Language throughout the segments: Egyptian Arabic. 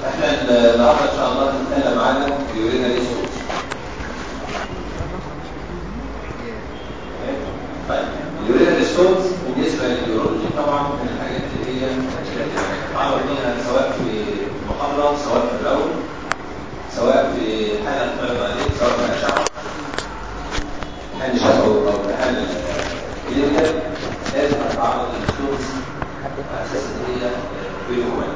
احنا النهارده ان شاء الله هنتكلم عن اليورينري سورس طيب اليورينري سورس بالنسبه لليورولوجي طبعا من الحاجات اللي هي تعرض ليها سواء في المحاضره سواء في الاول سواء في حاله اختلط عليك سواء في اشعه حل شفوي او حل كلينيكال لازم اتعرض للسورس على اساس ان هي بيومن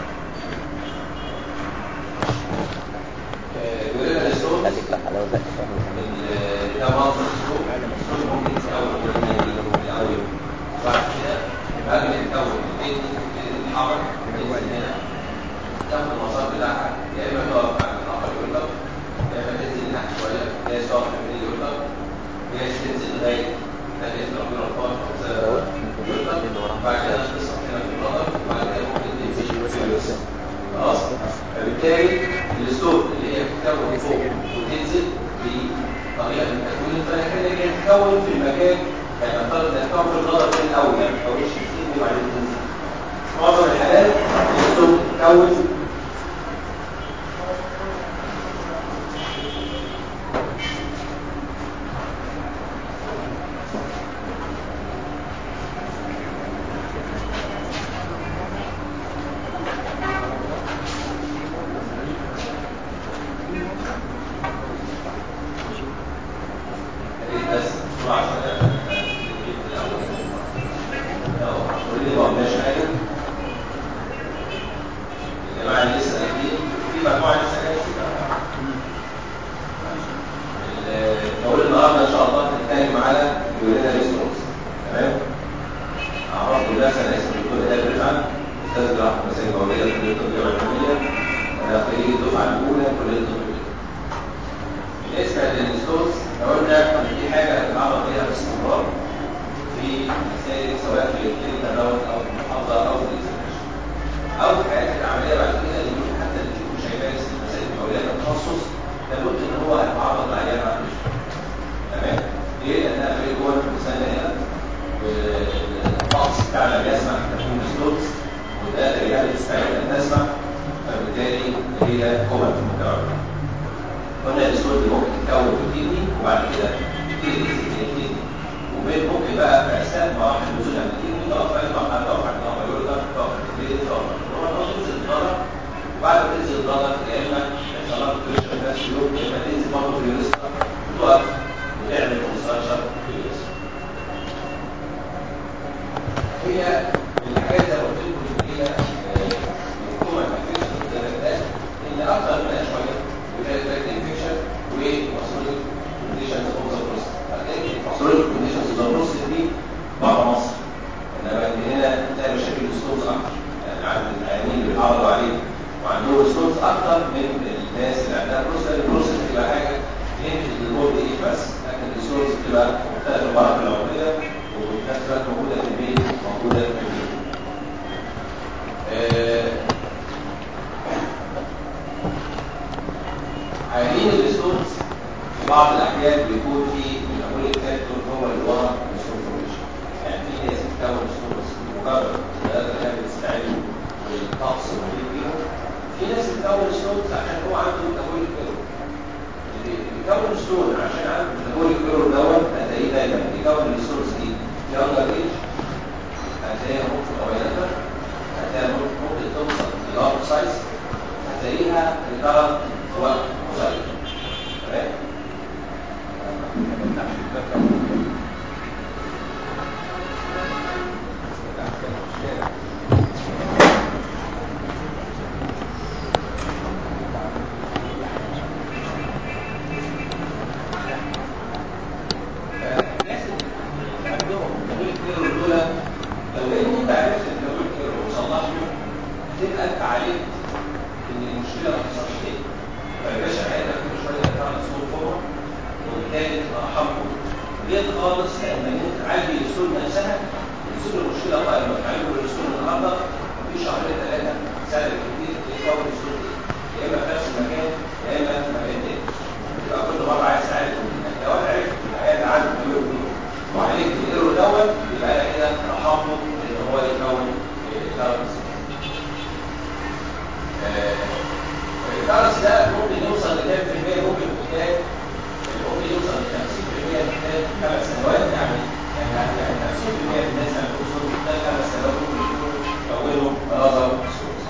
يورينا السورس خليك لحلاوة زي ده مصدر السوق السوق ممكن يتكون من الاول وبعد كده بعد ما يتكون البيت يتحرك ينزل هنا تاخد المسار بتاعها يا اما تقف عند الابر يورتر يا اما تنزل لتحت شويه جايز تقف في الميدل يورتر جايز تنزل لغايه ده جايز ربنا رفعها في يورتر بعد كده تصحى هنا في البلدر وبعد كده ممكن تنزل في اليوسف خلاص فبالتالي الاسلوب اللي هي بتتكون فوق وتنزل بطريقه من تكوين الفلكيه اللي هي تتكون في المكان يعني نفترض انها تتكون في الغلط من الاول يعني ما تكونش كتير وبعدين تنزل معظم الحالات الاسلوب تتكون بس بسرعه عشان الاول قولي لي ما قلناش حاجه يا جماعه اللي لسه قاعدين في مجموعه لسه قاعده بقول النهارده ان شاء الله هنتكلم على يورينا ريسورس تمام اعرف بالنفس انا اسمي الدكتور ايهاب رفعت استاذ جراحه مسائل بوليه في كليه الطب والعلوميه وانا خريج الدفعه الاولى كليه الطب بالنسبه للريسورس قلنا ان في حاجه هنتعرض ليها باستمرار في مسائل سواء في الكلينيكال راوند او في المحافظه او في الاكزامينشن او في حياتك العمليه بعد كده اللي ممكن حتى اللي فيكم شايفاه مسائل اولياء التخصص لابد ان هو هيتعرض لعيان عنده تمام ليه؟ لانها في جوه المثال هنا والطقس بتاعنا بيسمح بتكوين السلوكس وده الرجال تستعين ان تسمح فبالتالي هي جوه المجتمع قلنا الاسود ممكن تتكون في الكدني وبعد كده تبتدي تنزل في الكدني وبين ممكن بقى في اثناء مراحل نزولها من الكدني تقف في اي مرحله تقف عند الامر يورجر تقف في الكدني تقف عند الامر تنزل الضرر وبعد ما تنزل الضرر يا اما يحصل لها بريشر في نفس اليوم يا اما تنزل برضه في اليوريستر وتقف وتعمل كونستراكشن في اليوريستر هي من الحاجات زي ما قلت لكم اللي هي الكومن افكشن زي ما ده ان اكثر منها شويه وده تراك انفكشن ومسؤوليه كونديشنز اوف ذا بروست هتلاقي مسؤوليه كونديشنز اوف ذا بروست دي بره مصر انما ان هنا تلاقي مشاكل الستونز اكتر يعني عند العيانين اللي بيتعرضوا عليه وعندهم ستونز اكتر من الناس اللي عندها بروست لان البروست بتبقى حاجه ليميتد للبودي ايه بس لكن الستونز بتبقى مختلفه المراحل العمريه وفي نفس الوقت موجوده في البيت موجوده في البيت. آه عيانين الستونز في بعض الاحيان بيكون في ميتابوليك فاكتور هو اللي ورا الستون فورميشن يعني في ناس بتكون ستونز مجرد ثلاثه كانت بتستعين والطقس المحيط بيهم في ناس بتكون ستونز عشان هو عنده ميتابوليك ايرور اللي بيكون ستون عشان عنده ميتابوليك ايرور دوت هتلاقيه دايما بيكون الستونز دي يونجر ايج هتلاقيها ممكن اويلاتر هتلاقيها ممكن توصل للارض سايز هتلاقيها ريكارنت في وقت قصير تمام فالناس اللي عندهم ميتابوليك ايرور دول لو ان انت عرفت الميتابوليك ايرور وصلحته هتبقى انت عليك ان المشكله ما تحصلش تاني فالباشا هيقدر كل شويه يرفع الصوت فوق وبالتالي تبقى ارحمه ليه خالص لان انت تعالج الاسود نفسها الاسود المشكله قائمه تعالجوا الاسود النهارده في شهرين ثلاثه سنه كتير تكون الاسود يا اما في نفس المكان يا اما في مكان تاني يبقى كل مره عايز تعالج لو انا عرفت العيال عنده ايرور وعالجت الايرور دوت يبقى انا كده رحمته ان هو يكون كارنس خلال خمس سنوات يعني يعني يعني 50% من الناس اللي عندهم ستونز خلال خمس سنوات ممكن يكونوا كونوا انذر ستونز.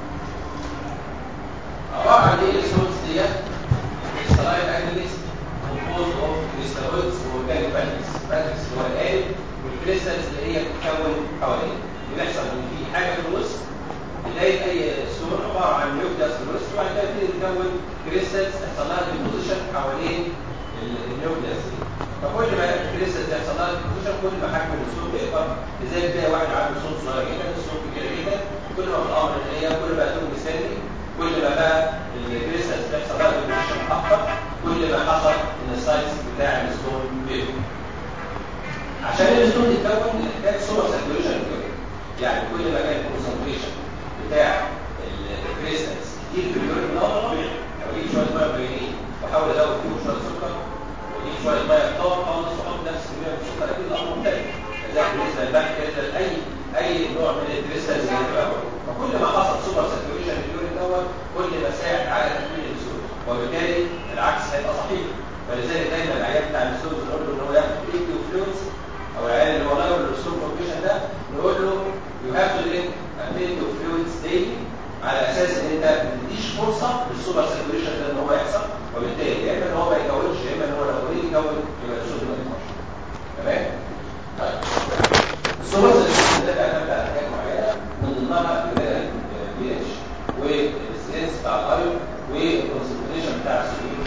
عباره عن ايه الستونز ديت؟ كريستالاين اجنس كومبوز اوف كريستالويدز واورجانيك ماتريكس ماتريكس اللي هو القالب والكريستالز اللي هي بتتكون حواليه بيحصل ان في حاجه في الوسط بدايه اي ستون عباره عن نيوكليس في الوسط وبعد كده تبتدي تتكون كريستالز تحصل لها ديبوزيشن حوالين النيوكليس دي فكل ما الكريستالز يحصل لها ديبوزيشن كل ما حجم الستون بيكبر لذلك تلاقي واحد عنده ستون صغير جدا ستون كبيره جدا كل ما في الامر ان هي كل ما تكون مستني كل ما بقى الكريستالز بيحصل لها ديبوزيشن اكتر كل ما حصل ان السايز بتاع الستون بيكبر عشان الستون يتكون محتاج سوبر ساتوريشن يعني كل ما كان الكونسنتريشن بتاع الكريستالز كتير في اليورين ده طبيعي لو اجيب شويه ميه قليلين واحاول ازود فيهم شويه سكر واجيب شويه ميه كتار خالص واحط نفس كميه من السكر اكيد الامر مختلف كذلك بالنسبه للبحث كذلك اي اي نوع من الكريستالز اللي بتبقى فكل ما حصل سوبر ساتوريشن في اليورين دوت كل ما ساعد على تكوين الستون وبالتالي العكس هيبقى صحيح فلذلك دايما العيان بتاع الستونز نقول له ان هو ياخد ايكيو فلويدز او العيان اللي هو غير الستون فورميشن ده نقول له يو هاف تو درينك ايكيو فلويدز ديلي على اساس ان انت ما تديش فرصه للسوبر ساتوريشن ده ان هو يحصل وبالتالي يا اما ان هو ما يكونش يا اما ان هو لو اوريدي يكون يبقى الصوديوم ما يكونش تمام؟ طيب السوبر ساتوريشن ده بيعتمد على حاجات معينه من ضمنها البي اتش والسترينث بتاع الايون والكونسنتريشن بتاع الصوديوم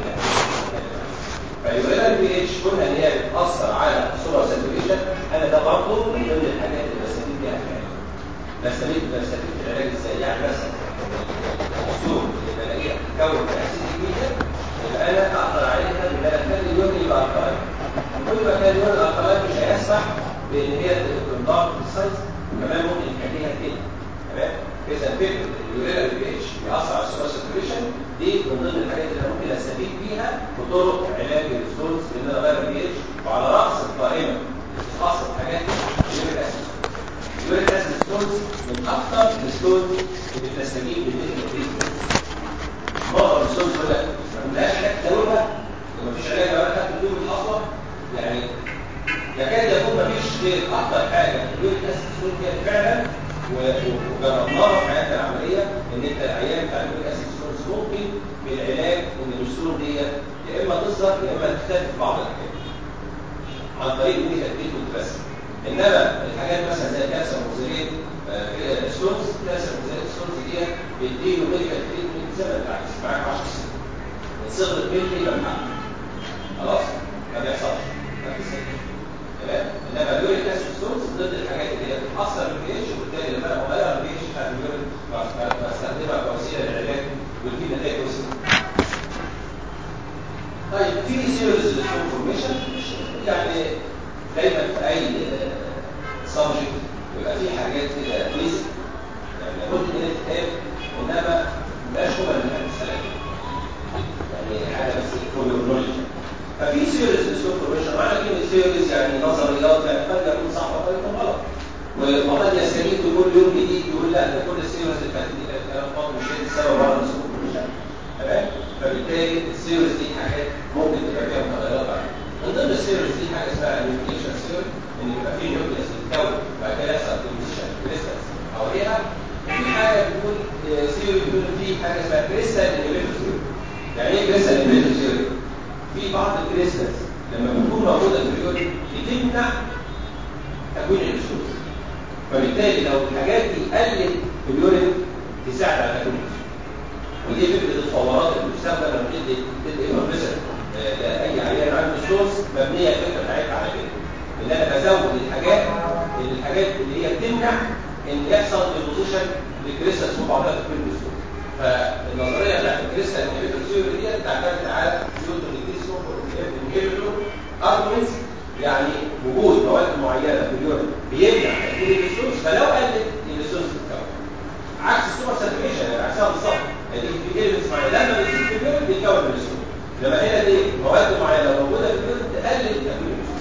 فيبقى البي اتش كون ان هي بتاثر على السوبر ساتوريشن انا ده برضه من ضمن الحاجات اللي بستفيد بيها في العلاج بستفيد بستفيد في العلاج ازاي يعني مثلا الدكتور اللي بلاقيها بتتكون في اسيد ميديا يبقى انا اقدر عليها بان انا اخلي اليون يبقى الكلاين كل ما كان اليون الكلاين مش هيسمح بان هي تنضاف في السايز وكمان ممكن يخليها كده تمام اذا فكره اليورينا البي اتش بيأثر على السوبر ساتوريشن دي من ضمن الحاجات اللي ممكن استفيد بيها بطرق علاج الستونز بان انا اغير البي اتش وعلى راس القائمه خاصه الحاجات اليوريك اسيد اليوريك اسيد ستونز من اكثر الستونز اللي بتستجيب للميثيل معظم الستونز يقول لك ما لهاش علاج تداولها ومفيش علاج بقى خدت اليوم الحصوه يعني يكاد يكون مفيش غير اكثر حاجه اليوريك اسيد ستون فيها فعلا وجربناها في حياتنا العمليه ان انت العيان بتاع اليوريك اسيد ستونز ممكن بالعلاج ان الستون دي يا اما تظهر يا اما تختفي في بعض الاحيان عن طريق ميديكال تريتمنت بس انما الحاجات مثلا زي كانسر موزيليت ستونز كانسر موزيليت ستونز دي بيديله ميديكال تريتمنت زي ما انت عايز معاك 10 سنين من صغر ملي لمحل خلاص ما بيحصلش ما بيحصلش تمام انما اليوريك اسيد ستونز ضد الحاجات اللي هي بتاثر بالبي اتش وبالتالي لما انا اغير البي اتش بتاع اليوريك بستخدمها كوسيله للعلاج وتجيب نتائج كويسه طيب في سيريز للستون فورميشن يعني دايما في اي سبجكت يبقى في حاجات كده بيزك يعني لابد ان هي تتقال انما ما بقاش هو اللي هتسالك يعني حاجه بس فور يور نولج ففي سيريز للستون فورميشن معنى كلمه سيريز يعني نظريات يعني قد يكون صح وقد يكون غلط وقد يستجيب كل يوم جديد يقول لا ده كل السيريز اللي فاتت دي كانت كلام فاضي مش هي السبب ورا الستون فورميشن تمام فبالتالي السيريز دي حاجات ممكن تبقى فيها متغيرات بعد من ضمن السيريز دي حاجه اسمها نيوكليشن سيريز ان يبقى في نيوكليس بتتكون بعد كده يحصل ديبوزيشن كريستالز حواليها وفي حاجه بتكون سيريز بيكون في حاجه اسمها كريستال انهبيتور سيريز يعني ايه كريستال انهبيتور سيريز؟ في بعض الكريستالز لما بتكون موجوده في اليورين بتمنع تكوين الاسود فبالتالي لو الحاجات دي قلت في اليورين تساعد على تكوين الاسود ودي فكره الفورات اللي بتستخدم لما تدي تدي انفرميشن لاي عيان عنده سورس مبنيه الفكره بتاعتها على كده ان انا بزود الحاجات الحاجات اللي هي بتمنع ان يحصل ديبوزيشن للكريستالز في بعضها في كل الاسود فالنظريه بتاعت الكريستال انهبيتور ثيوري دي بتعتمد على سيوتونيكيسمو انهبيتور ارجمنتس يعني وجود مواد معينه في اليورين بيمنع تكوين الاسود فلو قلت الاسود بتتكون عكس السوبر ساتوريشن يعني عكسها بالظبط يعني في كلمه معينه لما بتزيد في اليورين بيتكون الاسود لما هنا دي مواد معينه موجوده في اليورين تقلل تكوين الاسود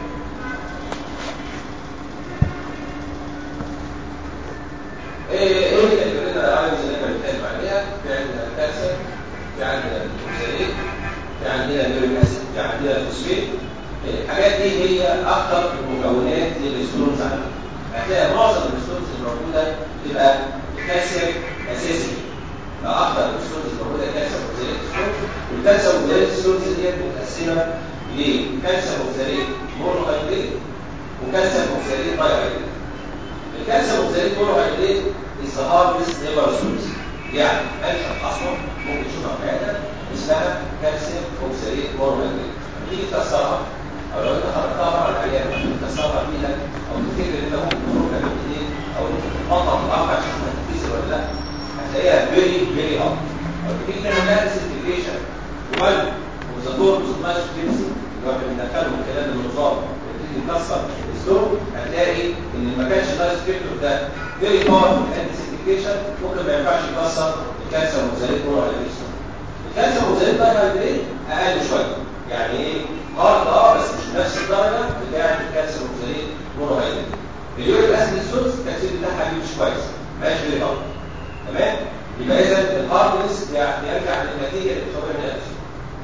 ايه ايه اليورين الايونز اللي احنا بنتكلم عليها في عندنا الكالسيوم في عندنا الكوكسالين في عندنا اليوريك اسيد في عندنا الفوسفيت الحاجات دي هي اكثر المكونات للستونز عندنا هتلاقي معظم الستونز الموجوده تبقى كالسيوم اساسي فاكثر الستونز الموجوده كالسيوم اوكساليت ستونز والكالسيوم اوكساليت ستونز دي متقسمه لكالسيوم اوكساليت مونوهيدريت وكالسيوم اوكساليت بايوهيدريت الكالسيوم اوكساليت مونوهيدريت is the hardest never ستونز يعني ملح اصلا ممكن تشوفها في حياتك اسمها كالسيوم اوكساليت مونوهيدريت تيجي تكسرها او لو انت خرجتها بره العيان ممكن تكسرها بايدك او تفتكر ان انت ممكن تخرجها بالاثنين او ممكن تتقطع في الارض عشان تشوفها تتكسر ولا لا هتلاقيها فيري فيري هارد او تيجي تعمل لها ديسنتجريشن وان وزاتور سبلاش كيمسي اللي هو احنا بندخله من خلال النظام وتيجي تكسر الستون هتلاقي ان ما كانش اللايف سبيكتور ده فيري باور في الديسنتجريشن ممكن ما ينفعش يكسر الكالسيوم وزاليت مور على الستون الكالسيوم وزاليت دايهايدريت اقل شويه يعني ايه هارد اه بس مش نفس الدرجه بتاعه الكالسيوم اوكساليت مونوهيدريت اليوريك اسيد سورس التاثير بتاعها مش كويس ماشي فيري هارد تمام يبقى اذا الهاردنس يرجع للنتيجه اللي بتخرج منها الاسيد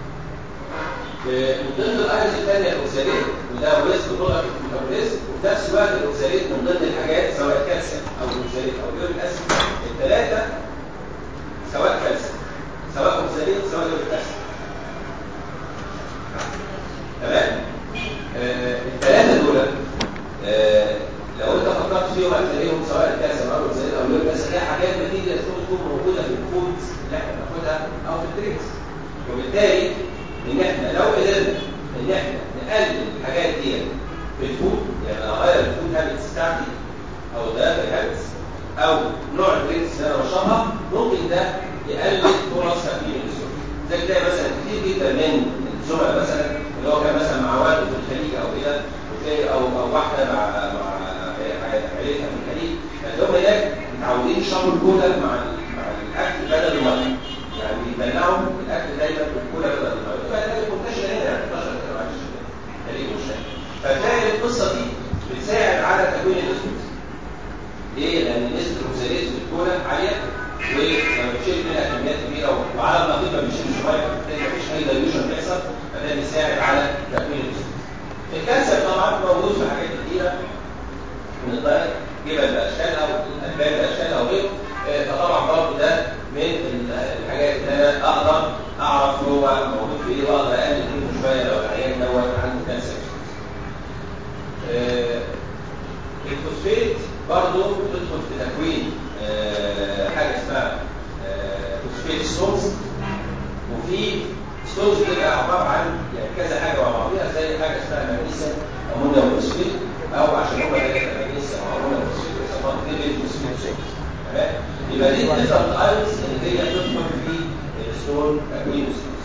من ضمن الايرز الثانيه الاوكساليت وده ويست برودكت ميتابوليزم وفي نفس الوقت الاوكساليت من ضمن الحاجات سواء كالسيوم او الاوكساليت او اليوريك اسيد الثلاثه سواء كالسيوم سواء اوكساليت سواء يوريك اسيد تمام آه الثلاثه دول آه لو انت فكرت فيهم هتلاقيهم سواء الكالسيوم او الزيت او اليوريك اسيد هتلاقي حاجات بتيجي تكون تكون موجوده في الفودز اللي احنا بناخدها او في الدرينكس وبالتالي ان احنا لو قدرنا ان احنا نقلل الحاجات دي في الفود يعني اغير الفود هابتس بتاعتي او الدايت هابتس او نوع الدرينكس اللي انا بشربها ممكن ده يقلل فرص تكوين الانسولين زي تلاقي مثلا كتير جدا من الزملاء مثلا اللي هو كان مثلا مع والده في الخليج او كده وتلاقي او او واحده مع مع عيلتها في الخليج هتلاقيهم هناك متعودين يشربوا الكولا مع مع الاكل بدل الميه يعني بيدلعوا الاكل دايما بالكولا بدل الميه فهتلاقي منتشره هنا يعني انتشرت كده معلش خليج مش فتلاقي القصه دي بتساعد على تكوين الاسود ليه؟ لان نسبه الاكسجين في الكولا عاليه ولما بتشيل منها كميات كبيره وعلى النقيض ما بيشيلش ميه فبالتالي مفيش اي دايلوشن بيحصل فده بيساعد على تكوين الاسود. الكالسيوم طبعا موجود في حاجات كتيره من الدايت جبل باشكالها والالبان باشكالها وغيره فطبعا برضه ده من الحاجات اللي انا اقدر اعرف هو موجود في ايه واقدر اقلل منه شويه لو العيان دوت عنده كالسيوم. الفوسفيت برضه بتدخل في تكوين حاجه اسمها فوسفيت ستونز وفي ستونز بتبقى عباره عن يعني كذا حاجه مع بعضيها زي حاجه اسمها مغنيسيوم امونيوم فوسفيت او عشان هم ثلاثه مغنيسيوم امونيوم فوسفيت بيسموها تريبل فوسفيت ستونز تمام يبقى دي ديفرنت ايونز اللي هي بتدخل في الستون تكوين الستونز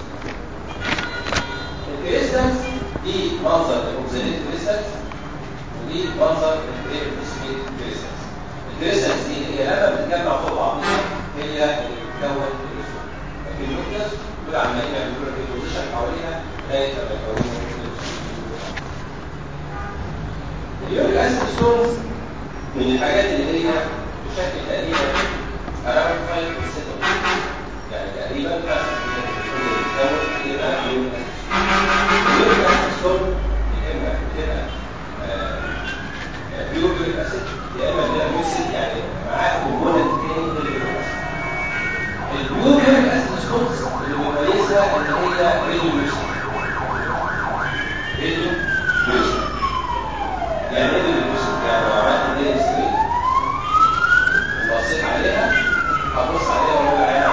الكريستالز دي منظر الاوكسيديت كريستالز ودي منظر التريبل فوسفيت كريستالز الكريستالز دي هي لما بتتجمع فوق بعضيها هي اللي بتكون الاسود لكن النيوكليس دول عمالين يعملوا لك البوزيشن حواليها لغايه لما يكونوا اليوريك اسيد ستونز من الحاجات اللي هي بشكل تقريبا around 5% يعني تقريبا 5% بتتكون يبقى اليوريك اسيد ستون يا اما بتبقى بيور يوريك اسيد يا اما بتبقى ميكسد يعني معاه كومبوننت تاني من اليوريك اسيد البيور يوريك اسيد ستونز اللي بيميزها ان هي ريديو ميكسد ريديو ميكسد يعني ايه ريديو ميكسد يعني لو عملت دي اس اي وبصيت عليها هبص عليها واقول عليها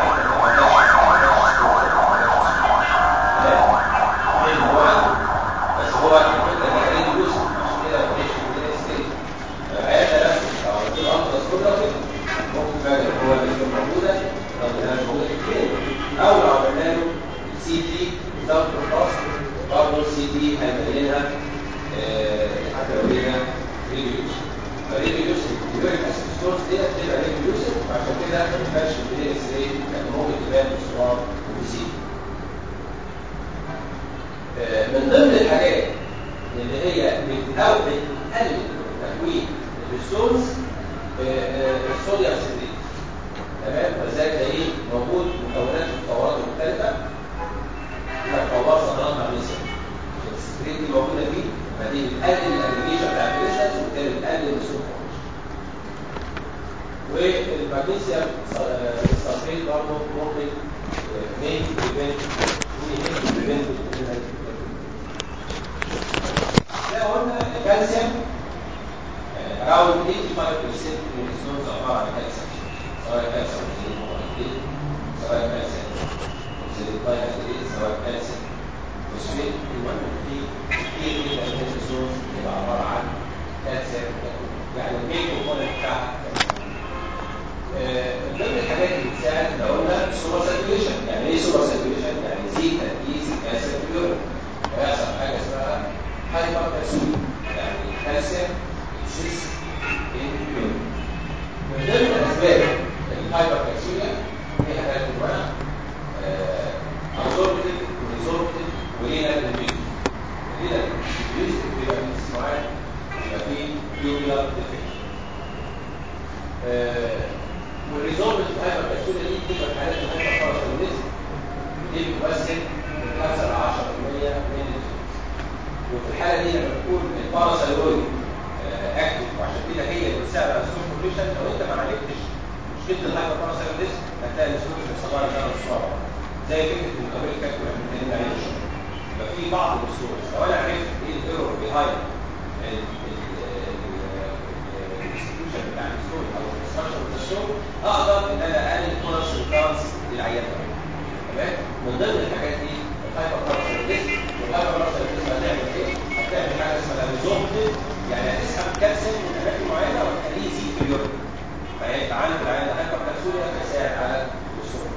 بس هو الفكره ان هي ريديو ميكسد عشان كده ما بقتش دي اس اي عيادة نفسه او عندنا أفضل صورة كده ممكن فعلا هو اللي يكون موجودة لو كانت موجودة كتير أو لو عملنا له سي تي ضغط الخاص برضه السي تي هيبينها حتى لو هي ريديوس فريديوس اليوريك اسيد ستورز ديت بتبقى ريديوس وعشان كده ما ينفعش الدي اس اي لان ممكن تبان بصور وبي من ضمن الحاجات اللي هي بتقوي بتقلل تكوين الستونز الصوديوم سيتريت تمام وذلك تلاقيه موجود مكونات في الفورات المختلفه الفوار صدرات مغنيسيوم السيتريت دي موجوده فيه الكالسيوم الصلفيت برضه ممكن مين بريفنت مين بريفنت زي ما قلنا الكالسيوم around 85% من السنوز عباره عن كالسيوم سواء كالسيوم سواء كالسيوم اوكسيديت سواء كالسيوم فوسفيت المهم في كتير جدا من السنوز بتبقى عباره عن كالسيوم يعني المين كومبوننت بتاعها من ضمن الحاجات اللي بتساعد لو قلنا سوبر ساتوريشن يعني ايه سوبر ساتوريشن؟ يعني يزيد تركيز الكالسيوم في اليورين ويحصل حاجه اسمها هايبر كالسيوم يعني الكالسيوم اكسس ان اليورين من ضمن اسباب الهايبر كالسيوم هي حاجات جوانا ابزوربتيف وريزوربتيف ورينال ريفيوز الرينال ريفيوز بيبقى في السماعات بيبقى فيه يوبيلار ديفكت والريزولف الهايبر كالسيوم دي بتبقى في حالات الهايبر باراسيتيزم دي بتمثل من 5 ل 10% من الجنس وفي الحاله دي لما تكون الباراسايرويد اكتف وعشان كده هي اللي بتساعد على السوبر كونديشن لو انت ما عالجتش مشكله الهايبر باراسايرويدزم هتلاقي السوبر بيحصل لها ثلاث صوابع زي فكره المقابل كاكو اللي احنا اتكلمنا عليه من شويه يبقى في بعض الاسلوب لو انا عرفت ايه الايرور بيهايند الاكسكيوشن بتاع الاسلوب او الاستراكشر بتاع الاسلوب اقدر ان انا اقلل فرص الكارس للعيان تمام من ضمن الحاجات دي الهايبر باراسايتيزم والهايبر باراسايتيزم هتعمل ايه؟ هتعمل حاجه اسمها ريزوربتيف يعني هتسحب كالسيوم من اماكن معينه وتخليه يزيد في اليورين فيبقى عندك العيان هايبر كالسيوم فيساعد على الوصول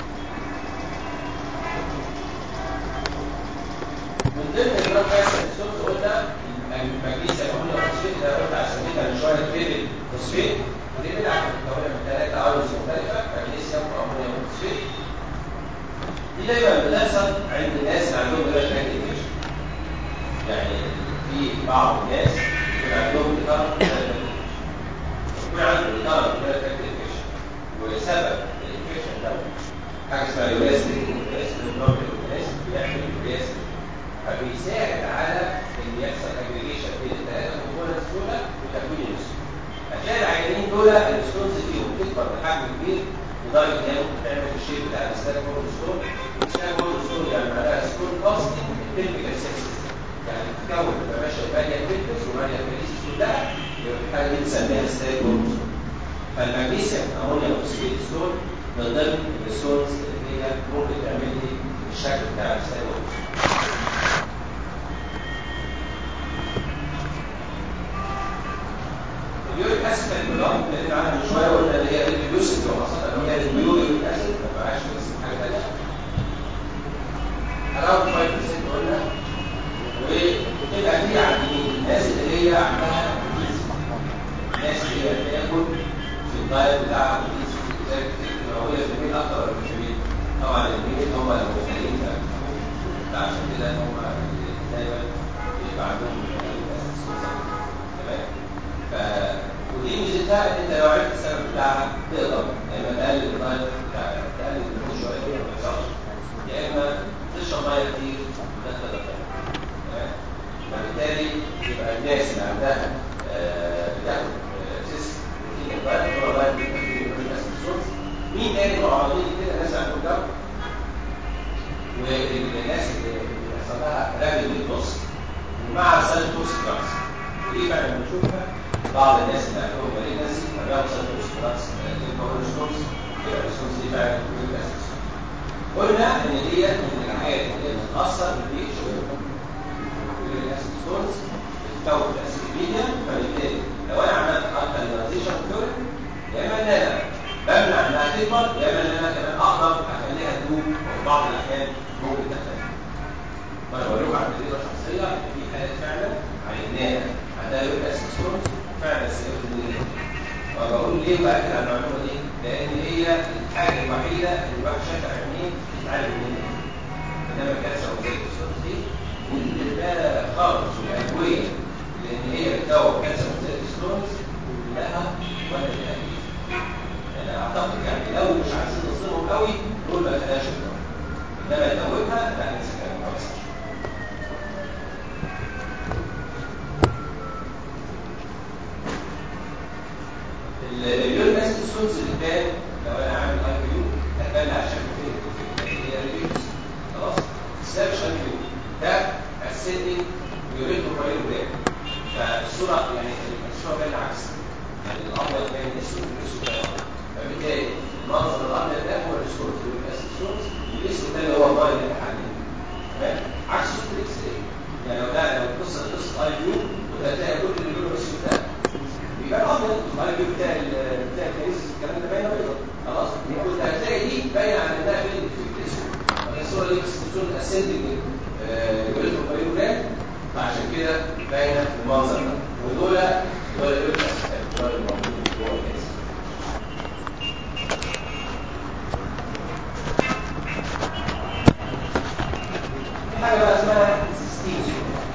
من ضمن البلاد كالسيوم السورس قلنا المغنيسيوم قلنا فوسفيت ده قلت على سميتها من شويه تريبل فوسفيت تريبل عشان متكونه من ثلاثه ايونز مختلفه مغنيسيوم وامونيوم وفوسفيت دي دايما بتحصل عند الناس اللي عندهم بلاد كالسيوم يعني في بعض الناس يكون عندهم إطار يكون عنده إطار بلاد كالسيوم وسبب الانفكشن ده حاجه اسمها يوريستيك نوع من اليوريستيك بيعمل يوريستيك فبيساعد على ان يحصل اجريجيشن بين الثلاثه كومبوننتس دول وتكوين الاسطول. هتلاقي العيانين دول الستونز فيهم تكبر بحجم كبير لدرجه ان هي ممكن تعمل الشيب بتاع الستاك بورد ستون. الستاك بورد ستون يعني معناها ستون كاستنج بيلفيكال سيستم. يعني بتتكون تبقى ماشيه ماليه بيلفيس وماليه بيلفيس كلها يبقى في حاجه دي بنسميها ستاك بورد ستون. فالمغنيسيوم امونيوم اوكسيد ستون من ضمن الستونز اللي هي ممكن تعمل لي الشكل بتاع الستاك بورد ستون. اليوريك اسيد الكلام اللي احنا عنها من شويه قلنا اللي هي الريديوسنج وخاصه اللي هي اليوريك اسيد ما بقاش بس حاجه ثانيه اراوند 5% قلنا وتبقى دي عند مين؟ الناس اللي هي عندها ديزيز الناس اللي هي بتاكل في الدايت بتاعها ديزيز زي الكيماويه في الميل اكتر ولا مش الميل؟ طبعا الميل هم المختلفين عشان كده هم دايما بيبقى عندهم تمام؟ ف ودي ميزتها ان انت لو عرفت السبب بتاعها تقدر يا اما تقلل الدايت بتاعك تقلل الدهون شويه ما يحصلش يا اما تشرب ميه كتير وتدخل الدم تمام فبالتالي يبقى الناس اللي عندها آه بتاخد سيس روتين الدايت هو دايت بيبقى فيه الناس بالصوت مين تاني معرضين كده ناس عندهم جو والناس اللي بيحصل لها رابد نص ومع سالتوس كلاس ودي فعلا بنشوفها بعض الناس اللي عندهم مالينسي فبياخد سالتوس كلاس الكورنستونز يبقى الريسبونس دي فعلا بيبقى قلنا ان دي من الحاجات اللي بتتاثر بالبيتش والاسيستونز بتتكون في الاسيد ميديا فبالتالي لو انا عملت الكالينايزيشن كورن يا اما ان انا بمنع انها تكبر يا اما ان انا كمان اقدر اخليها تدوب وفي بعض الاحيان ممكن تختفي وانا بقول لكم عن تجربه شخصيه ان في حالات فعلا عيناها عندها يوريك اسيستونز فعلا سيئه الدنيا وبقول ليه باكد على المعلومه دي؟ لان هي الحاجه الوحيده اللي الواحد شافها عينيه تتعالج منها. انما الكانسر وزي السورس دي لا خالص والادويه لان هي بتداوى كانسر وزي السورس كلها ولا تأكيد. انا اعتقد يعني لو مش عايزين نصدمهم قوي نقول ما خلاش الدواء. انما يداومها لا ننسى كلام خالص. اليوريك اسيد السورس اللي كان لو انا عامل اي كيو هتبان على شكل فين هي ريديوس خلاص ده مش اي كيو ده اسيتنج يوريتو بايروجرام فالصوره يعني الصوره باينه عكس يعني الابيض باين اسود والاسود باين ابيض فبالتالي المنظر الابيض ده هو السورس يبقى السورس الاسود ده اللي هو اللاين اللي حواليه تمام عكس صوره الاكس راي يعني لو ده لو تبص قصه اي كيو وهتلاقي كل اللي بيقولوا اسود ده يبقى الابيض الاي كيو بتاع بتاع الكنيسه الكلام ده باينه بيضاء خلاص كنت هتلاقي دي باينه على انها فين في الاسود الصوره دي بتكون اسندنج يوريتو بايوجرام فعشان كده باينه في المنظر ده ودول دول الاسفل دول الموجودين جوه الجسم في حاجه بقى اسمها سيستين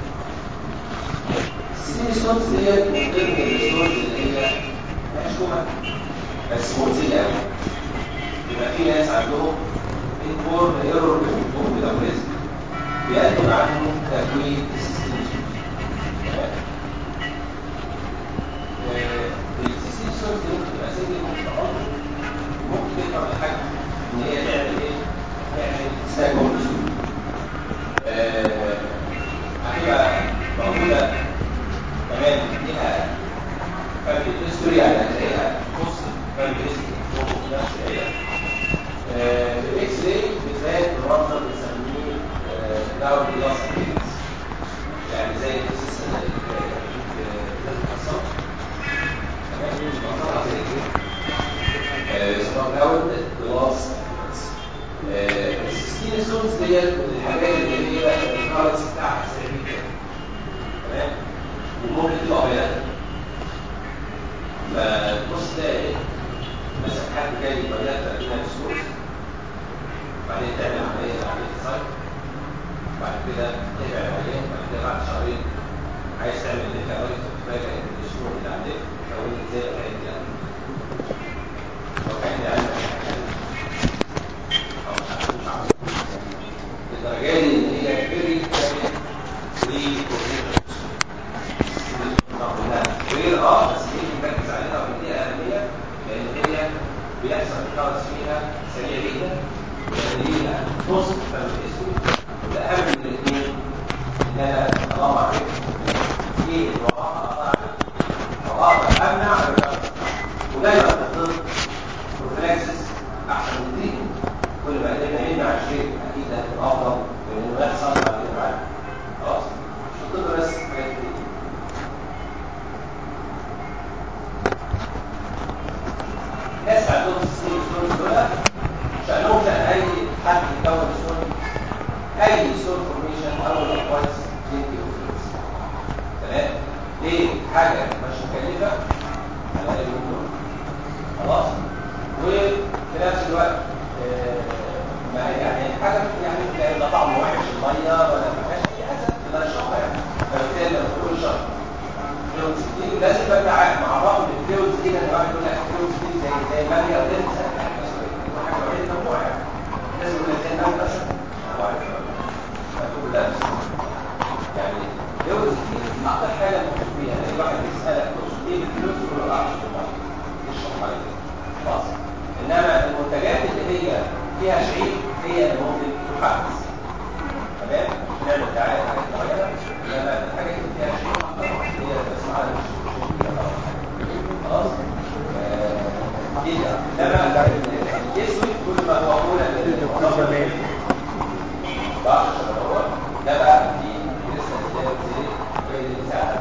السيستين ستونز دي من ضمن الستونز اللي هي مشكومه بس مؤذيه قوي يبقى في ناس عندهم انبور ايرور بيكون ميتابوليزم بيأتي معاهم تكوين السيستين السيستين ستونز دي ممكن تبقى سنجل ممكن تبقى ممكن تكبر لحاجه ان هي تعمل ايه؟ تعمل ستاجون هتبقى موجودة كمان ليها فاميلي هيستوري يعني هتلاقيها نص فاميلي هيستوري نفس العيلة الاكس راي بالذات المنظر بنسميه داون جلاس يعني زي القصص اللي بتحصل تمام منظرها زي كده اسمها داون جلاس السكين ستونز ديت من الحاجات اللي هي الكارنس بتاعها سريع جدا تمام وممكن تبقى بيانات فتبص تلاقي مثلا حد جاي بيانات تقريبا ستونز بعدين تعمل عمليه عمليه سايت بعد كده تتابع العيان بعد كده بعد شهرين عايز تعمل لينك رايت تتفاجئ ان الستون اللي عندك تكون ازاي الحاجات دي لو كان عندك الدرجات اللي هي فيري غير اه بس دي بنركز عليها وبنديها اهميه لان هي بيحصل الكارس فيها سريع جدا لان ليها نص فم الاسود والاهم من الاثنين ان انا طالما عرفت ايه الوقاحه اقدر امنع ودايما تفضل بروفلاكسس احسن من التريتمنت كل ما قدرنا نمنع الشيء اكيد هيكون افضل من انه يحصل بعد كده بعد خلاص مش الطب بس حاجات كتير ناس عندهم سنين ستون دول شأنهم شأن اي حد يكون ستون اي ستون فورميشن اول كويس يمكن تمام ليه حاجه مش مكلفه على اي دكتور خلاص وفي نفس الوقت ما يعني حاجه يعني لا طعم وحش الميه ولا ما فيهاش اي حاجه لا شهر يعني فبالتالي لما تقول شهر دي لازم بقى معرفه بالفلوس دي ان الواحد يقول لك الفلوس دي زي زي ماليه غير سهله حاجه وحيده ممنوع يعني لازم يقول لك زي ماليه مثلا هو عارف فتقول لا يعني الفلوس دي اكتر حاجه ممكن فيها ان الواحد يسالك ايه الفلوس يقول له اعرف الميه اشرب ميه خلاص انما المنتجات اللي هي فيها شعير هي اللي ممكن تحدث تمام نعمل دعايه حاجات معينه انما الحاجات اللي فيها شعير هي بتسمعها مش خلاص انما الاسود كل ما هو اولى بعض الشباب ده بقى في لسه زي اللي بيساعد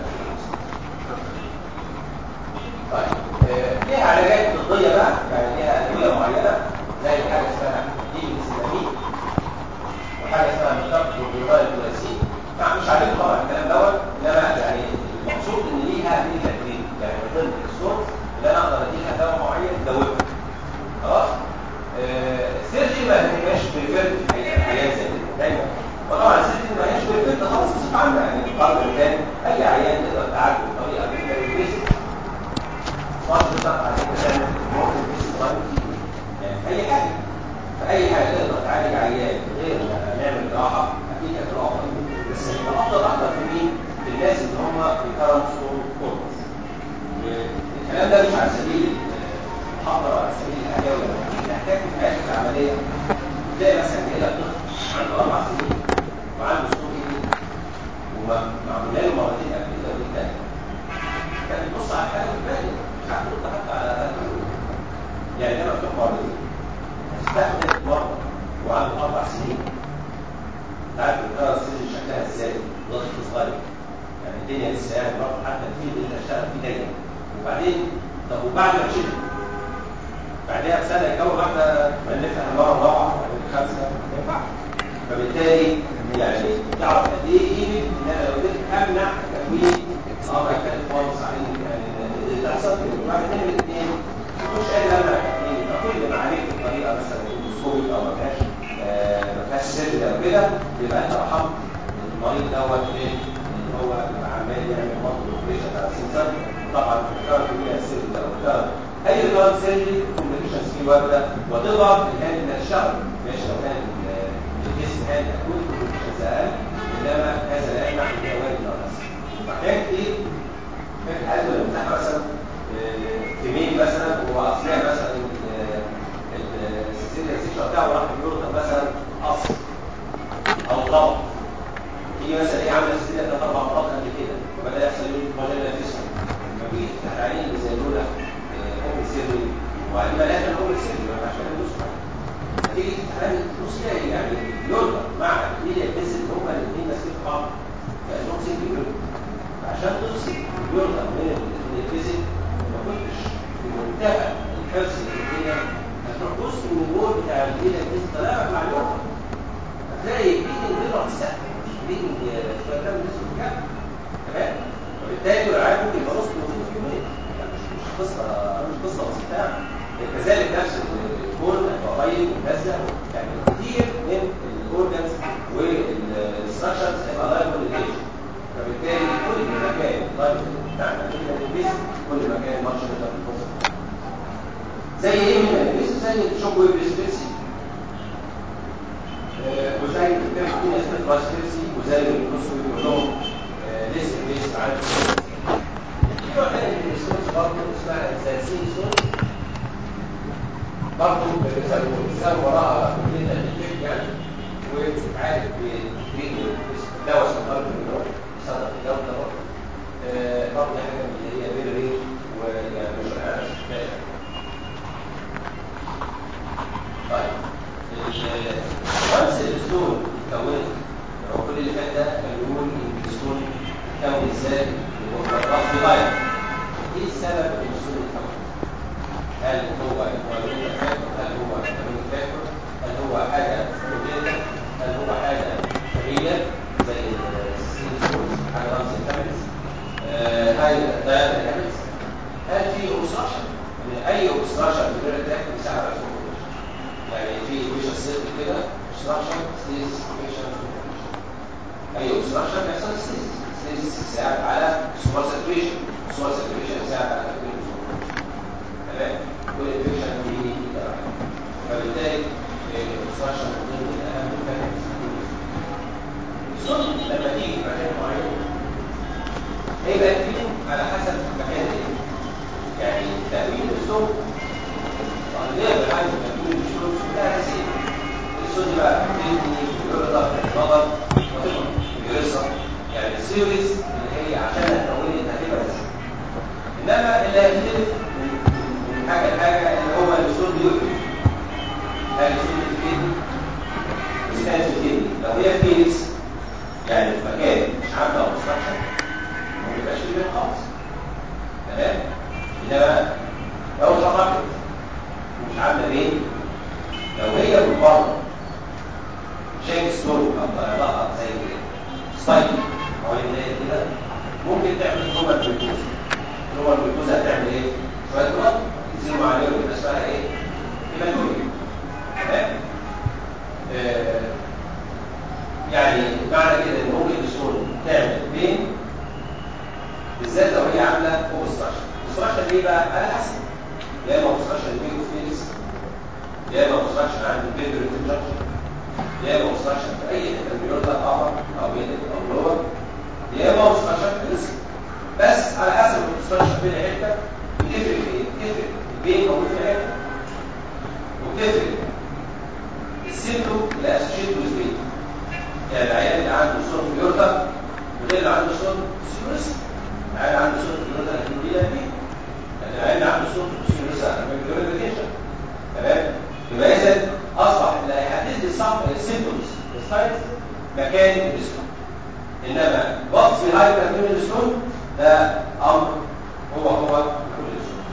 طيب ليها علاجات طبيه بقى يعني ليها ادويه معينه زي حاجه اسمها ديميسيلامين وحاجه اسمها مشتق بالبيضاء الكلاسيك مش عليكم طبعا الكلام دوت انما يعني المقصود ان ليها ليها تدريب يعني من ضمن الصوت اللي انا اقدر اديها دواء معين يدوبها خلاص السيرجي ما هيبقاش بريفيرد في حاجات زي كده دايما وطبعا السيرجي ما هيش بريفيرد خالص بصفه عامه يعني قدر الامكان اي عيان تقدر تعالجه بطريقه غير بيسك مصر عليك تعمل يعني اي حاجه فاي حاجه تقدر تعالج عيان غير ما نعمل جراحه اكيد هتبقى افضل بس هيبقى افضل اكتر في مين؟ في الناس اللي هم في كرم ستون كورس والكلام ده مش على سبيل محاضره على سبيل الاحياء ولا تحتاج في حياتك العمليه تلاقي مثلا جاي لك طفل عنده اربع سنين وعنده سلوك ايه ومعمول له مرتين قبل كده ودي تاني كان بتبص على حاجه في بالك مش عارف ترد حتى على هذا يعني ده مفتوح مرتين استخدم مره وعنده اربع سنين تعرف القرار السجن شكلها ازاي ضغط صغير يعني الدنيا لسه يعني برضه حتى الفيلد اللي اشتغل فيه ضيق وبعدين طب وبعد ما تشيل بعدها بسنه يكون واحده ملفها المره الرابعه او الخامسه ما ينفعش فبالتالي يعني تعرف قد ايه قيمه ان انا لو قدرت امنع تكوين اه كانت خالص عليه يعني اللي تحصل وبعد كده الاثنين مش قادر امنع تكوين فكل ما عليك بطريقه مثلا اندوسكوبيك او ما فيهاش ما فيهاش سيرجري او كده يبقى انت رحمت المريض دوت ايه ان هو يبقى عمال يعمل مطل اوبريشن على السنسر طبعا الكارت فيها سيرجري او كارت اي كارت سيرجري كومبليكيشنز فيه وارده وتقدر الهاند انها تشتغل ماشي لو كان الجسم هاند تكون كومبليكيشنز اقل انما هذا لا يمنع ان هي وارد ناقص فكانت ايه؟ كانت حاله المساحه مثلا كمين مثلا واثناء مثلا السيريا سيشن بتاعه راح يرضى مثلا قصر او ضغط تيجي مثلا ايه عامله سيريا ثلاث اربع مرات قبل كده وبدا يحصل له مجال فيسكو المبيت تحت عينين اللي زي دول اوبن سيري وعندما لا كان اوبن سيري ما ينفعش كان نص تيجي تتعامل نص تلاقي يعني يرضى مع ايديا بيزل هما الاثنين ماسكين في بعض كانهم سيري يرضى عشان تفصل يرضى من البيزل ما كنتش في منتهى الحرص اللي الدنيا هتروح جزء من الجول بتاع الليله دي تتلاعب مع الوقت هتلاقي بيجنج بيضرب سهل مش بيجنج استخدام الجسم بجد تمام وبالتالي العيال ممكن يبقى نص موجود في يومين يعني مش مش قصه مش قصه بسيطه يعني كذلك نفس الجول هيبقى قريب ومجزء يعني كتير من الاورجنز والستراكشرز هيبقى لايبل للجيش فبالتالي كل ما كان لايبل بتاعنا كل ما كان ماتش نقدر نوصل زي ايه من الانجليز زي الشوك ويف ريسبيرسي وزي الكيميكال اسمه ريسبيرسي وزي الكروس ويف كلهم ليس بيس عارف في نوع تاني من السونز برضه اسمها الزازين سونز برضه بيسموا وراها كلنا الافكت يعني وعارف بتريد دواء اسمه ضرب النور بيصدق الدواء ده برضه برضه حاجه من اللي هي فيري ريت ويعني مش عارف طيب وانس الاسطول اتكونت هو كل اللي فات ده كان بيقول ان الاسطول اتكون ازاي والرفض غايه ايه السبب ان الاسطول اتكون؟ هل هو المولود فاكر؟ هل هو التمرين فاكر؟ هل هو حاجه فوجيتا؟ هل هو حاجه خبيئه زي السيلسول حاجه رمز الكاملز؟ هاي الثلاثه الكاملز هل في اوبستراكشن؟ اي اوبستراكشن غير التاك بيساعد على يعني في ويشن سيركل كده اوبستراكشن ستيز فيكشن اي اوبستراكشن بيحصل ستيز ستيز يساعد على سوبر ساتوريشن سوبر ساتوريشن يساعد على تكوين تمام والانفكشن بيجي كده فبالتالي الاوبستراكشن من ضمن اهم الفاكتورز الصوت لما تيجي في مكان معين هيبقى تكوين على حسب مكان ايه يعني تكوين الصوت غير حاجه تكوين الصوت ده اساسي الصوت بقى تبني يرضى النظر ويرصى يعني السيريز اللي هي عشان تكون التركيبه بس انما اللي هيختلف من حاجه لحاجه اللي هو الصوت بيوقف هل الصوت الكيدني بس كانت في الكيدني لو هي فيليكس يعني في مكان مش عامله اوبستراكشن ما بيبقاش فيه خالص تمام انما لو اتحركت ومش عامله ايه لو هي من بره شايف ستور او طريقه زي ستايل حوالين الليل كده ممكن تعمل نوبل جلوكوز نوبل جلوكوز هتعمل ايه؟ شويه بلد يصيروا عليهم يبقى اسمها ايه؟ هيماتوريا تمام؟ آه يعني معنى كده ان ممكن الصور تعمل بين بالذات لو هي عامله اوبستراكشن اوبستراكشن ليه بقى؟ على حسب يا اما اوبستراكشن بيجو فيلز يا اما اوبستراكشن عند البيبر انفكشن يا اما اوبستراكشن في اي حته بيقول لك ابر او ميدل او لور يا اما اوبستراكشن في الريسك بس على حسب الاوبستراكشن في حته بتفرق في ايه؟ بتفرق البين موجود في حته تفرق السيمتوم اللي اسوشيت ويز يعني العيان اللي عنده صوت بيورتا وغير اللي عنده صوت سيورس العيان اللي عنده صوت بيورتا هيكون ليه دي يعني العيان اللي عنده صوت سيورس هيعمل ريليشن تمام يبقى اذا اصبح اللي هيحدد لي الصح السيمتومز الساينس مكان الستون انما وقت في هاي مكان الستون ده امر هو هو كل الستون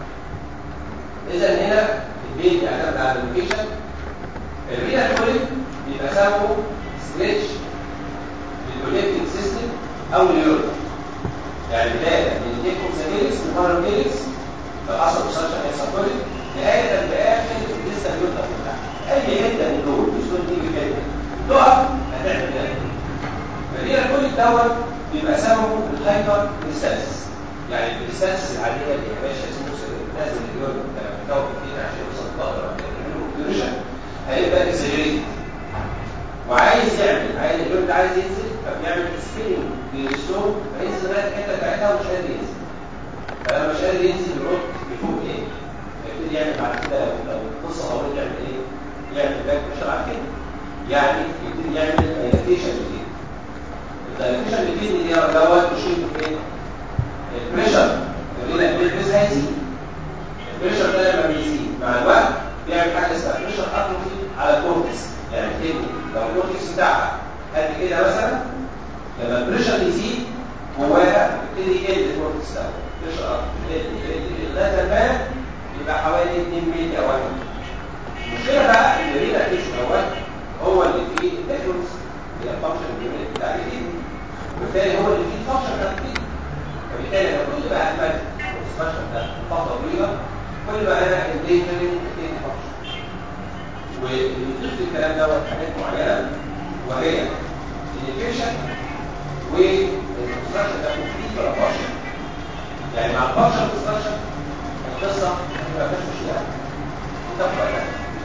اذا هنا البيت يعتمد على اللوكيشن الرينا كوليك بيبقى سببه ستريتش للكوليكتنج سيستم او اليورتا يعني بدايه من التيكوم سيريس من باراميريكس لو حصل مسرشن هيحصل كوليك نهايه باخر لسه اليورتا بتاعها اي حته من دول الصوت دي كده تقف هتعمل كده فالرينا كوليك دوت بيبقى سببه الهايبر كريستالس يعني الكريستالس العاديه اللي يا باشا اسمه نازل اليورتا لما بتكون كده عشان يوصل الظهر هيبقى اكسجريتد وعايز يعمل عايز الجلد عايز ينزل فبيعمل سبيننج للستون فينزل بقى الحته بتاعتها ومش قادر ينزل فلما مش قادر ينزل يرد لفوق ايه؟ هيبتدي يعمل بعد كده لو لو القصه طولت يعمل ايه؟ يعمل باك بريشر على كده يعني يبتدي يعمل دايلاتيشن للكيد الدايلاتيشن للكيد دي دوت مشكلته فين؟ البريشر اللي البيز هيزيد البريشر ده لما بيزيد مع الوقت بيعمل حاجه اسمها بريشر اتروفي على الكورتكس يعني كده لو الكورتكس بتاعها قد كده مثلا لما البريشر يزيد جواها يبتدي يقل الكورتكس ده بريشر اتروفي يقل يقل يقل لغايه ما يبقى حوالي 2 مللي او 1 المشكله بقى ان الرينا تيشو دوت هو اللي فيه الديفرنس اللي هي الفانكشن اليونت بتاع الجديد وبالتالي هو اللي فيه الفانكشن بتاع الجديد فبالتالي لو كل ما اهملت الفانكشن ده فتره طويله كل ما انا انديجرنج الجديد فانكشن واللي ضد الكلام دوت حاجات معينه وهي الانفكشن والكونستراكشن ده كومبليت ولا بارشل يعني مع البارشل كونستراكشن القصه ما فيهاش مشكله تبقى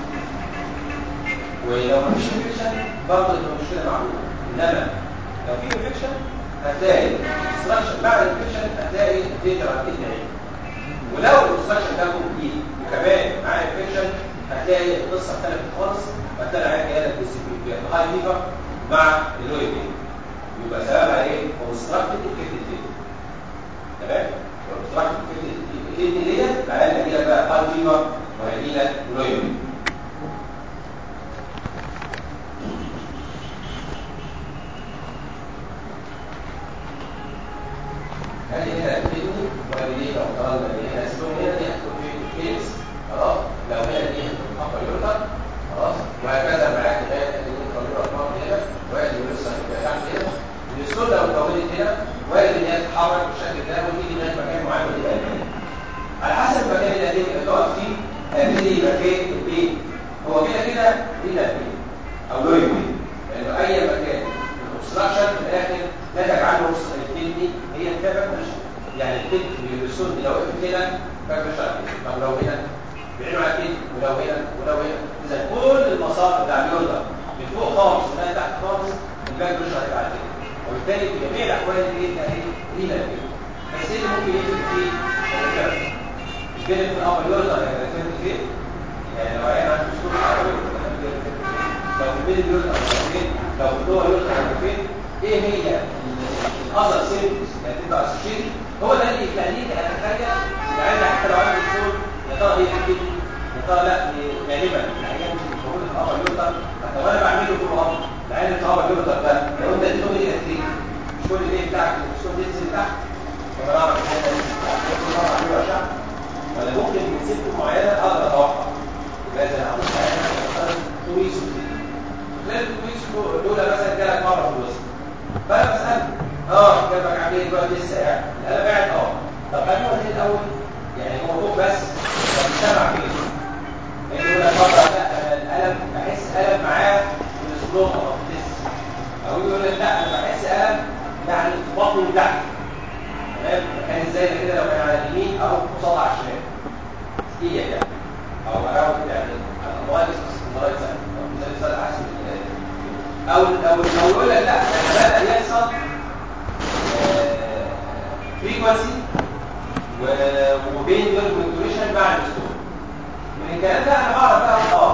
ولو ما فيش انفكشن برضه تبقى مشكله معقوله انما لو في انفكشن هتلاقي الكونستراكشن بعد الانفكشن هتلاقي الديتا على الدنيا ولو الكونستراكشن ده كومبليت وكمان معاه انفكشن هتلاقي القصه اختلفت خالص وهتلاقي عيان جايه لك هاي فيفر مع اللوي بين يبقى سببها ايه؟ كونستراكتد انفكتد تمام؟ كونستراكتد انفكتد الكدني ديت العيان هيجي لك بقى هاي فيفر وهيجي لك لوي بين هذه هنا الكدني وهذه لو طلعنا هنا ستون هنا دي هتكون في كيس خلاص لو هنا دي هتكون ابر يورتر خلاص وهكذا معاك لغايه ان الكاميرا تطلع هنا وادي لسه هتبقى تحت هنا الستون لو اتكونت هنا وارد ان هي تتحرك بالشكل ده وتيجي لغايه مكان معين وتبقى هنا على حسب المكان اللي هتبقى تقف فيه هيبتدي يبقى فين البيت هو كده كده لينا البيت او لوي بيت لانه اي مكان الاوبستراكشن في الاخر نتج عنه الكدني هي الكابك يعني الكدني بالسن لو وقف هنا فاكر طب لو هنا بعينه على الكدني ولو هنا ولو هنا اذا كل المسار بتاع اليوردا من فوق خالص لغايه تحت خالص الباك بريشر هيبقى على كده وبالتالي في جميع الاحوال دي ده ايه لينا الكدني بس ايه اللي ممكن يفرق فيه الكابك الكدني في الابر يوردا هيبقى فين يعني لو عيان عنده سكوت لو في الميدل يوردا هيبقى فين لو في اللور يوردا هيبقى فين ايه هي الاذر سيمبتومز اللي هتبقى اسوشيتد هو ده اللي يخليني اتخيل العيان حتى لو عنده سكوت يا ترى هي الكدني يا ترى لا غالبا العيان مش موجود في الابر يوردا حتى وانا بعمله طول العمر العيان اللي في الابر يوردا ده لو انت اديته ميديكال تريت مش كل الايه بتاعك السكوت ينزل تحت ولا اعرف ولا ممكن من سيمتوم معينه اقدر اتوقع يبقى اذا هاخد عيان تو ويكس خلال التو ويكس دول مثلا جالك مره في الوسط فانا بسال اه جنبك عامل دلوقتي لسه قاعد انا قاعد اه طب هل هو ده الاول يعني هو فوق بس طب سامع فين اللي يقول لك فتره لا انا الالم بحس الم معاه في السلوك او في التس او يقول لك لا انا بحس الم يعني في بطني من تحت تمام كان ازاي ده كده لو كان على اليمين او قصاد على الشمال هي يعني او اراوند يعني الامواج الرايت سايد او مثال سايد عكس او او او يقول لك لا ده بدا يحصل فريكونسي وبين دول كونتوريشن مع الاسلوب من الكلام ده انا بعرف بقى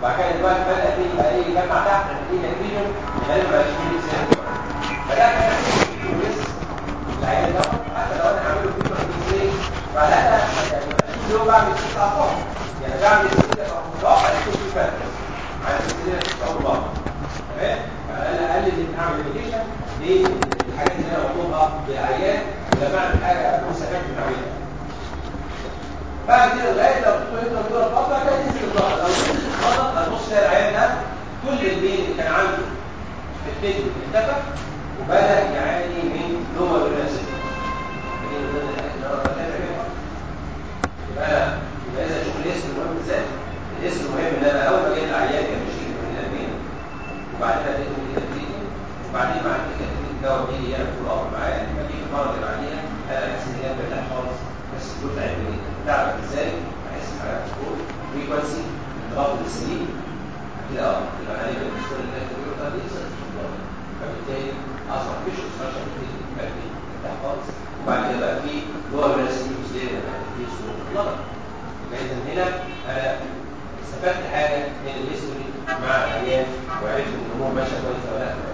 وبعد كده دلوقتي بدا في يبقى ايه يجمع تحت الدنيا ريجن غالبا بقى 20 سنه فده كان بس العيان ده حتى لو انا هعمله فيتو ازاي فلا يعني كل يوم بعمل ست ارقام يعني بعمل ست ارقام متوقع يكون في فرق عن السنين اول مره تمام فانا اقلل ان اعمل ميديشن للحاجات اللي انا بطلبها للعيان ولما اعمل حاجه مسافات بعملها بعد كده لغايه لو كنت انت دور الفتره كان ينزل الضغط لو نزل الضغط هتبص تلاقي العيان ده كل البين اللي كان عنده في الكتف اختفى وبدا يعاني من لور ريناسيس دي من ضمن الحاجات اللي انا بتابع بيها يبقى انا يبقى اذا اشوف الاسم المهم ازاي الاسم المهم ان انا اول ما جيت العيان كان بيشيل من البين وبعدين اديته من البين وبعدين مع كده الدواء دي يعمل فول اب معايا لما تيجي المره اللي بعديها انا بحس ان هي مرتاح خالص بس الجزء العلمي تعرف ازاي احس بحاجات سكور فريكونسي انضغاط السليم كده اه يبقى غالبا الدكتور اللي كان بيقول ده يصير فبالتالي اصبح مفيش اوبستراكشن كتير قلبي مرتاح خالص وبعد كده بقى في جوه الرئاسي في في سكور غلط يبقى اذا هنا انا استفدت حاجه من الهيستوري مع العيان وعرفت ان الامور ماشيه كويس ولا لا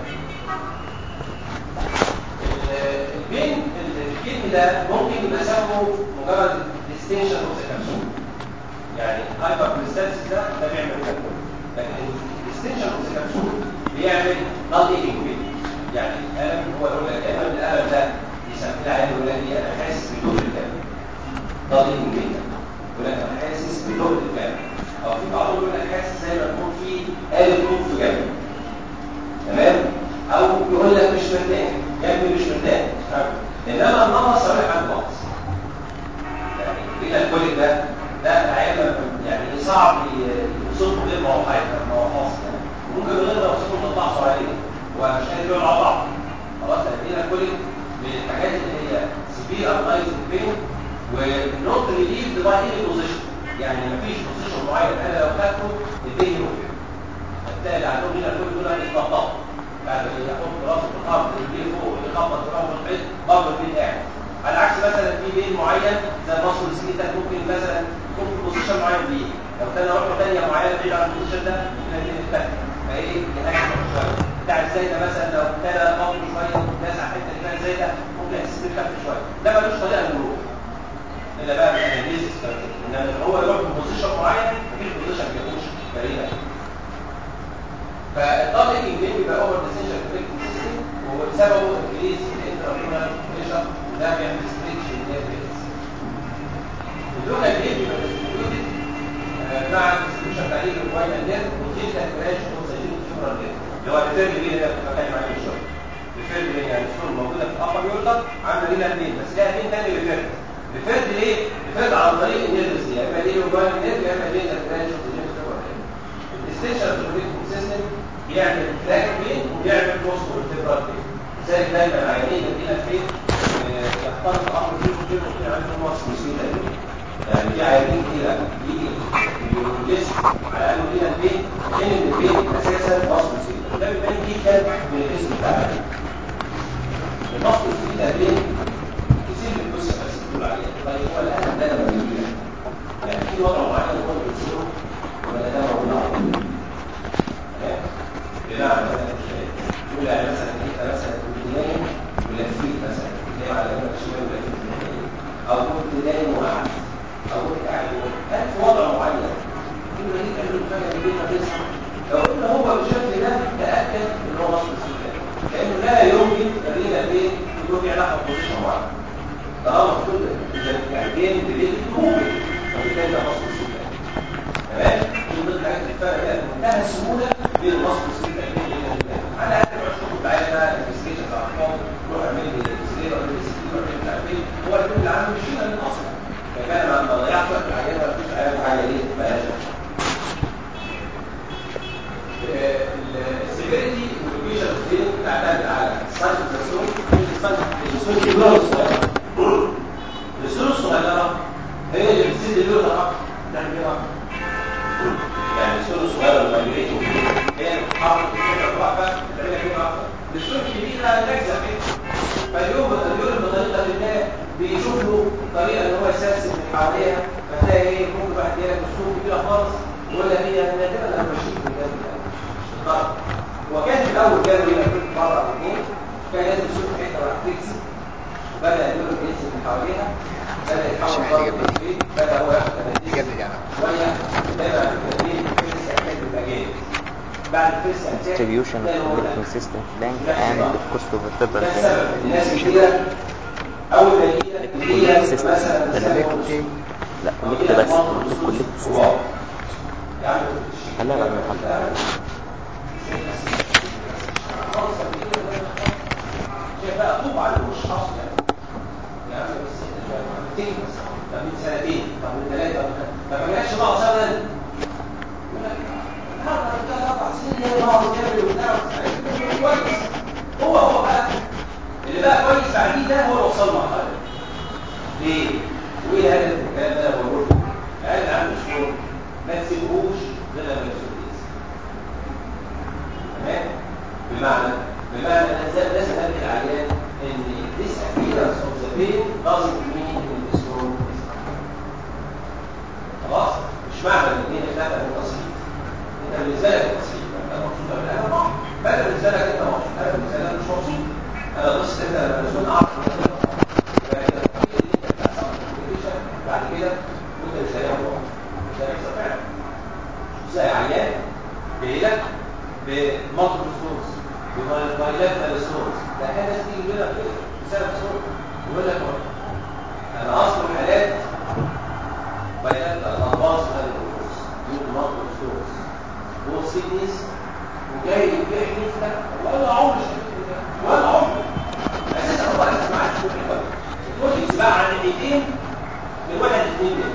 البين الكلمه ده ممكن يبقى سببه مجرد ديستنشن اوف ذا كبسول يعني هايبر بريستانسيس ده ده بيعمل كده لكن الديستنشن اوف ذا كبسول بيعمل نال ايدنج بين يعني الالم هو يقول لك دايما الالم ده يسميه العيان يقول لك ايه انا حاسس بدور الكلام نال ايدنج بين يقول لك انا حاسس بدور الكلام او في بعضهم يقول لك حاسس زي ما يكون في آلة طوب في جنبي تمام او يقول لك مش مرتاح جنبي مش مرتاح انما النقص صريح عن النقص يعني بين الكل ده ده العيال يعني صعب يوصفه غير ما هو حي ما هو خاص يعني ممكن غير ما يوصفه تطلع صغيرين ومش قادر يقول على بعض خلاص يعني بين الكل من الحاجات اللي هي سيفير انلايز بين ونوت ريليف باي اني بوزيشن يعني مفيش بوزيشن معين انا لو خدته الدنيا ممكن هتلاقي اللي عندهم هنا كل دول بيتنططوا بعد ما يحط راسه في الارض رجليه فوق ويخبط في راسه في برضه البين قاعد على عكس مثلا في بين معين زي مصر السكيتال ممكن مثلا يكون في بوزيشن معين فيه لو كان رقم ثانيه معينه بعيد عن البوزيشن ده ممكن البين الثاني فايه يهاجم شويه بتاع الزايده مثلا لو ابتدى قوي شويه ونازع حته اللي فيها زايده ممكن يحس بالخف شويه ده ملوش طريقه للمرور الا بقى بالاناليزيس انما هو يروح في بوزيشن معين مفيش بوزيشن ما بيكونش تقريبا فالطاقه الجين بيبقى اوفر ديسنشن كونكتنج سيستم وسببه انكريز الانترنال بريشر وده بيعمل ستريتش للنيرفز اللوكال جين بيبقى ديستريبيوتد مع الديستريبيوشن بتاع الفاينل نيرف وتلك البرانش اوف ذا جين فيبرال نيرف اللي هو الريفيرد بين اللي انا بتكلم عليه من شويه الريفيرد بين يعني السور موجوده في الابر يورتر عامله لينا بين بس ليها بين تاني ريفيرد ريفيرد ليه؟ ريفيرد عن طريق النيرفز دي يا اما دي الفاينل نيرف يا اما دي البرانش اوف ذا جين فيبرال نيرف الاستيشن اوف سيستم بيعمل فلاك بين وبيعمل كروس والتبرات بين زي دايما العيانين اللي فين يختلط الامر فيه وكده وكده عندهم وصف مسيطه يعني في عيانين كده يجي الجسم على انه لينا البين كان البين اساسا وصف مسيطه وده بيبان جدا من الاسم بتاع العيان الوصف المسيطه بين كتير من القصه بس بتقول عليها طيب هو الالم ده لما بيجي يعني في وضع معين هو اللي بيصيره ولا ده موجود على طول بمعنى مثلا يقول يعني مثلا انت مثلا كنت نايم ولفيت مثلا نايم على جنبك شمال ولفيت في الناحيه او كنت نايم وقعدت او كنت قاعد هل في وضع معين يقول لك تعمل حاجه من غير ما تصحى لو قلنا هو بالشكل ده تاكد ان هو نصب السلوك لانه لا يمكن خلينا بين يكون في علاقه بوزيشن معين طالما كل يعني بين بين ممكن فبالتالي ده نصب السلوك تمام دي من الحاجات اللي الفرق بيها بمنتهى السهوله بين النصب والسلوك على قد ما الشغل بتاعتنا الانفستيجن بتاع الارقام روح اعمل لي اكسري ولا لي سي ولا مش عارف ايه هو الفيلم اللي عنده مش هنا من اصلا فكان ما ضيعش وقت العيان ما فيش عيان حاجه ايه ما لهاش السيفيريتي واللوكيشن ستيل بتعتمد على السايز اوف ذا سول السول الكبيره والصغيره السول الصغيره هي اللي بتسد اللون اكتر تعمل ايه اكتر يعني السور الصغيره المايجريتنج هي اللي بتحرك الفكره واقفه تعملها كده اكتر السور الكبيره نجزه كده فاليوم اليوم بطريقه ما بيشوف له طريقه ان هو يسلسل من حواليها فتلاقي ايه ممكن واحد يلاقي السور كبيره خالص ولا هي نادرة لما مشيت من جنب الضرب وكان في الاول كانوا هنا كل مره او اثنين كان لازم يشوف حته وراح تكسي وبدا اليورو ينزل من حواليها بدا يتحول ضرب البيت بدا هو ياخد تناديل شويه دايما في التدريب الفيرست اتاك بيبقى جامد بعد الفيرست اتاك distribution of the milking system flank and the cost of the ده vertebral السبب الناس كتيره اول ما يجي لك هي system مثلا ده مثلا اللي لا كوليكت بس كوليكت سيستم خليها بعد المحاضرة شايف بقى طوب على وش حصل يعني يا عم بس انت بس طب من سنتين طب من ثلاثه طب ما جاتش بقى مثلا يقول لك النهارده ثلاث اربع سنين يا نقعد نعمل وبتاع كويس هو هو بقى اللي بقى كويس بعديه ده هو اللي وصل مرحله ليه؟ وايه هدف الكلام ده انا بقوله لكم؟ قال عنده شغل ما تسيبهوش غير لما يوصل تمام؟ بمعنى بمعنى ان لازم ادي العيان ان this appearance of the pain doesn't mean ان الاسلوب خلاص؟ مش معنى ان الدنيا بتاعتك التصحيح انت بالنسبه لك التصحيح انت مبسوط ولا لا؟ طبعا بدل بالنسبه لك انت مبسوط انا بالنسبه لك مش مبسوط انا بص انت لما تكون اعرف بعد كده وانت مش هلاقي روح مش هيحصل فعلا زي عيان جاي لك بمالتيبل سورس بمايلات سورس ده حاجه تيجي لنا كده بسبب سورس يقول لك انا اصل حالات بيانات الادفانس هذا الكورس يقول مالتيبل سورس هو سيكنس وجاي يحلف لك ولا عمر شايف كده ولا عمر اساسا هو لسه معاك كل الوقت تقول لي بقى عن الايدين من واحد اثنين كده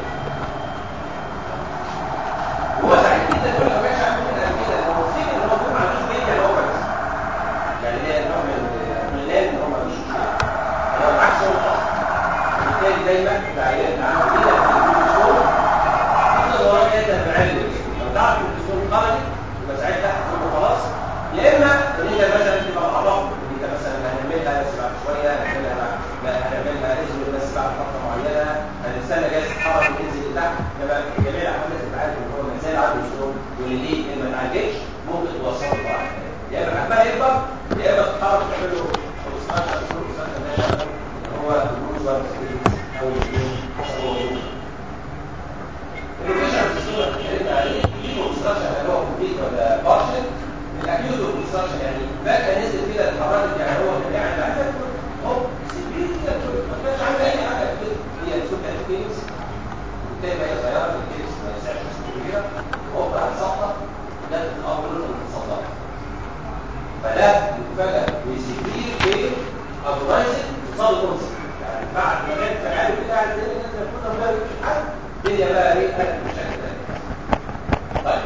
هو سعيد جدا يقول لك ما كانش عنده كده قبل كده هو افتكر ان هو بيقول ما عندوش بيت هو بس يعني هي نوع من الإعلان ان هو ما عندوش مشكله هو العكس هو الاصل بالتالي دايما العيال اللي عنده كده في الشغل يفضل وراه يده بعلم لو تعرف ان الشغل خرج يبقى ساعتها هتقول خلاص يا اما ان انت مثلا تبقى معرفه ان انت مثلا هنعملها بس بعد شويه هنعملها بعد لا هنعملها اذن بس بعد فتره معينه هنستنى جاي تتحرك وتنزل لتحت يبقى جميع الاحوال لازم تعرف ان هو ما زال عنده شغل واللي ليه ان ما تعالجش ممكن توصله لواحد يا اما حجمها يكبر يا اما تتحرك تعمل له اوبستراكشن اوبستراكشن ده شغل اللي هو الجلوز او الاثنين حسب هو ظروفه اللوكيشن في الصوره اللي اتكلمنا عليه في اوبستراكشن اللي هو كومبليت ولا بارشل الاكيوت اوبستراكشن يعني فجاه نزل كده اتحركت يعني هو كان قاعد بعدها هوب سيبيه كده ما كانش عنده اي حاجه كده هي سوبر كيكس وبالتالي هي صغيره في الكيكس ما يسعش كبيره هوب راحت ساقطه جت الامر له المتصدره فده مفاجاه وسيبيه في ابرايزنج صار كونسبت يعني بعد ما كان فعاله كده على الدنيا الناس كنا مدرب في الحال الدنيا بقى ايه قلت بشكل تاني طيب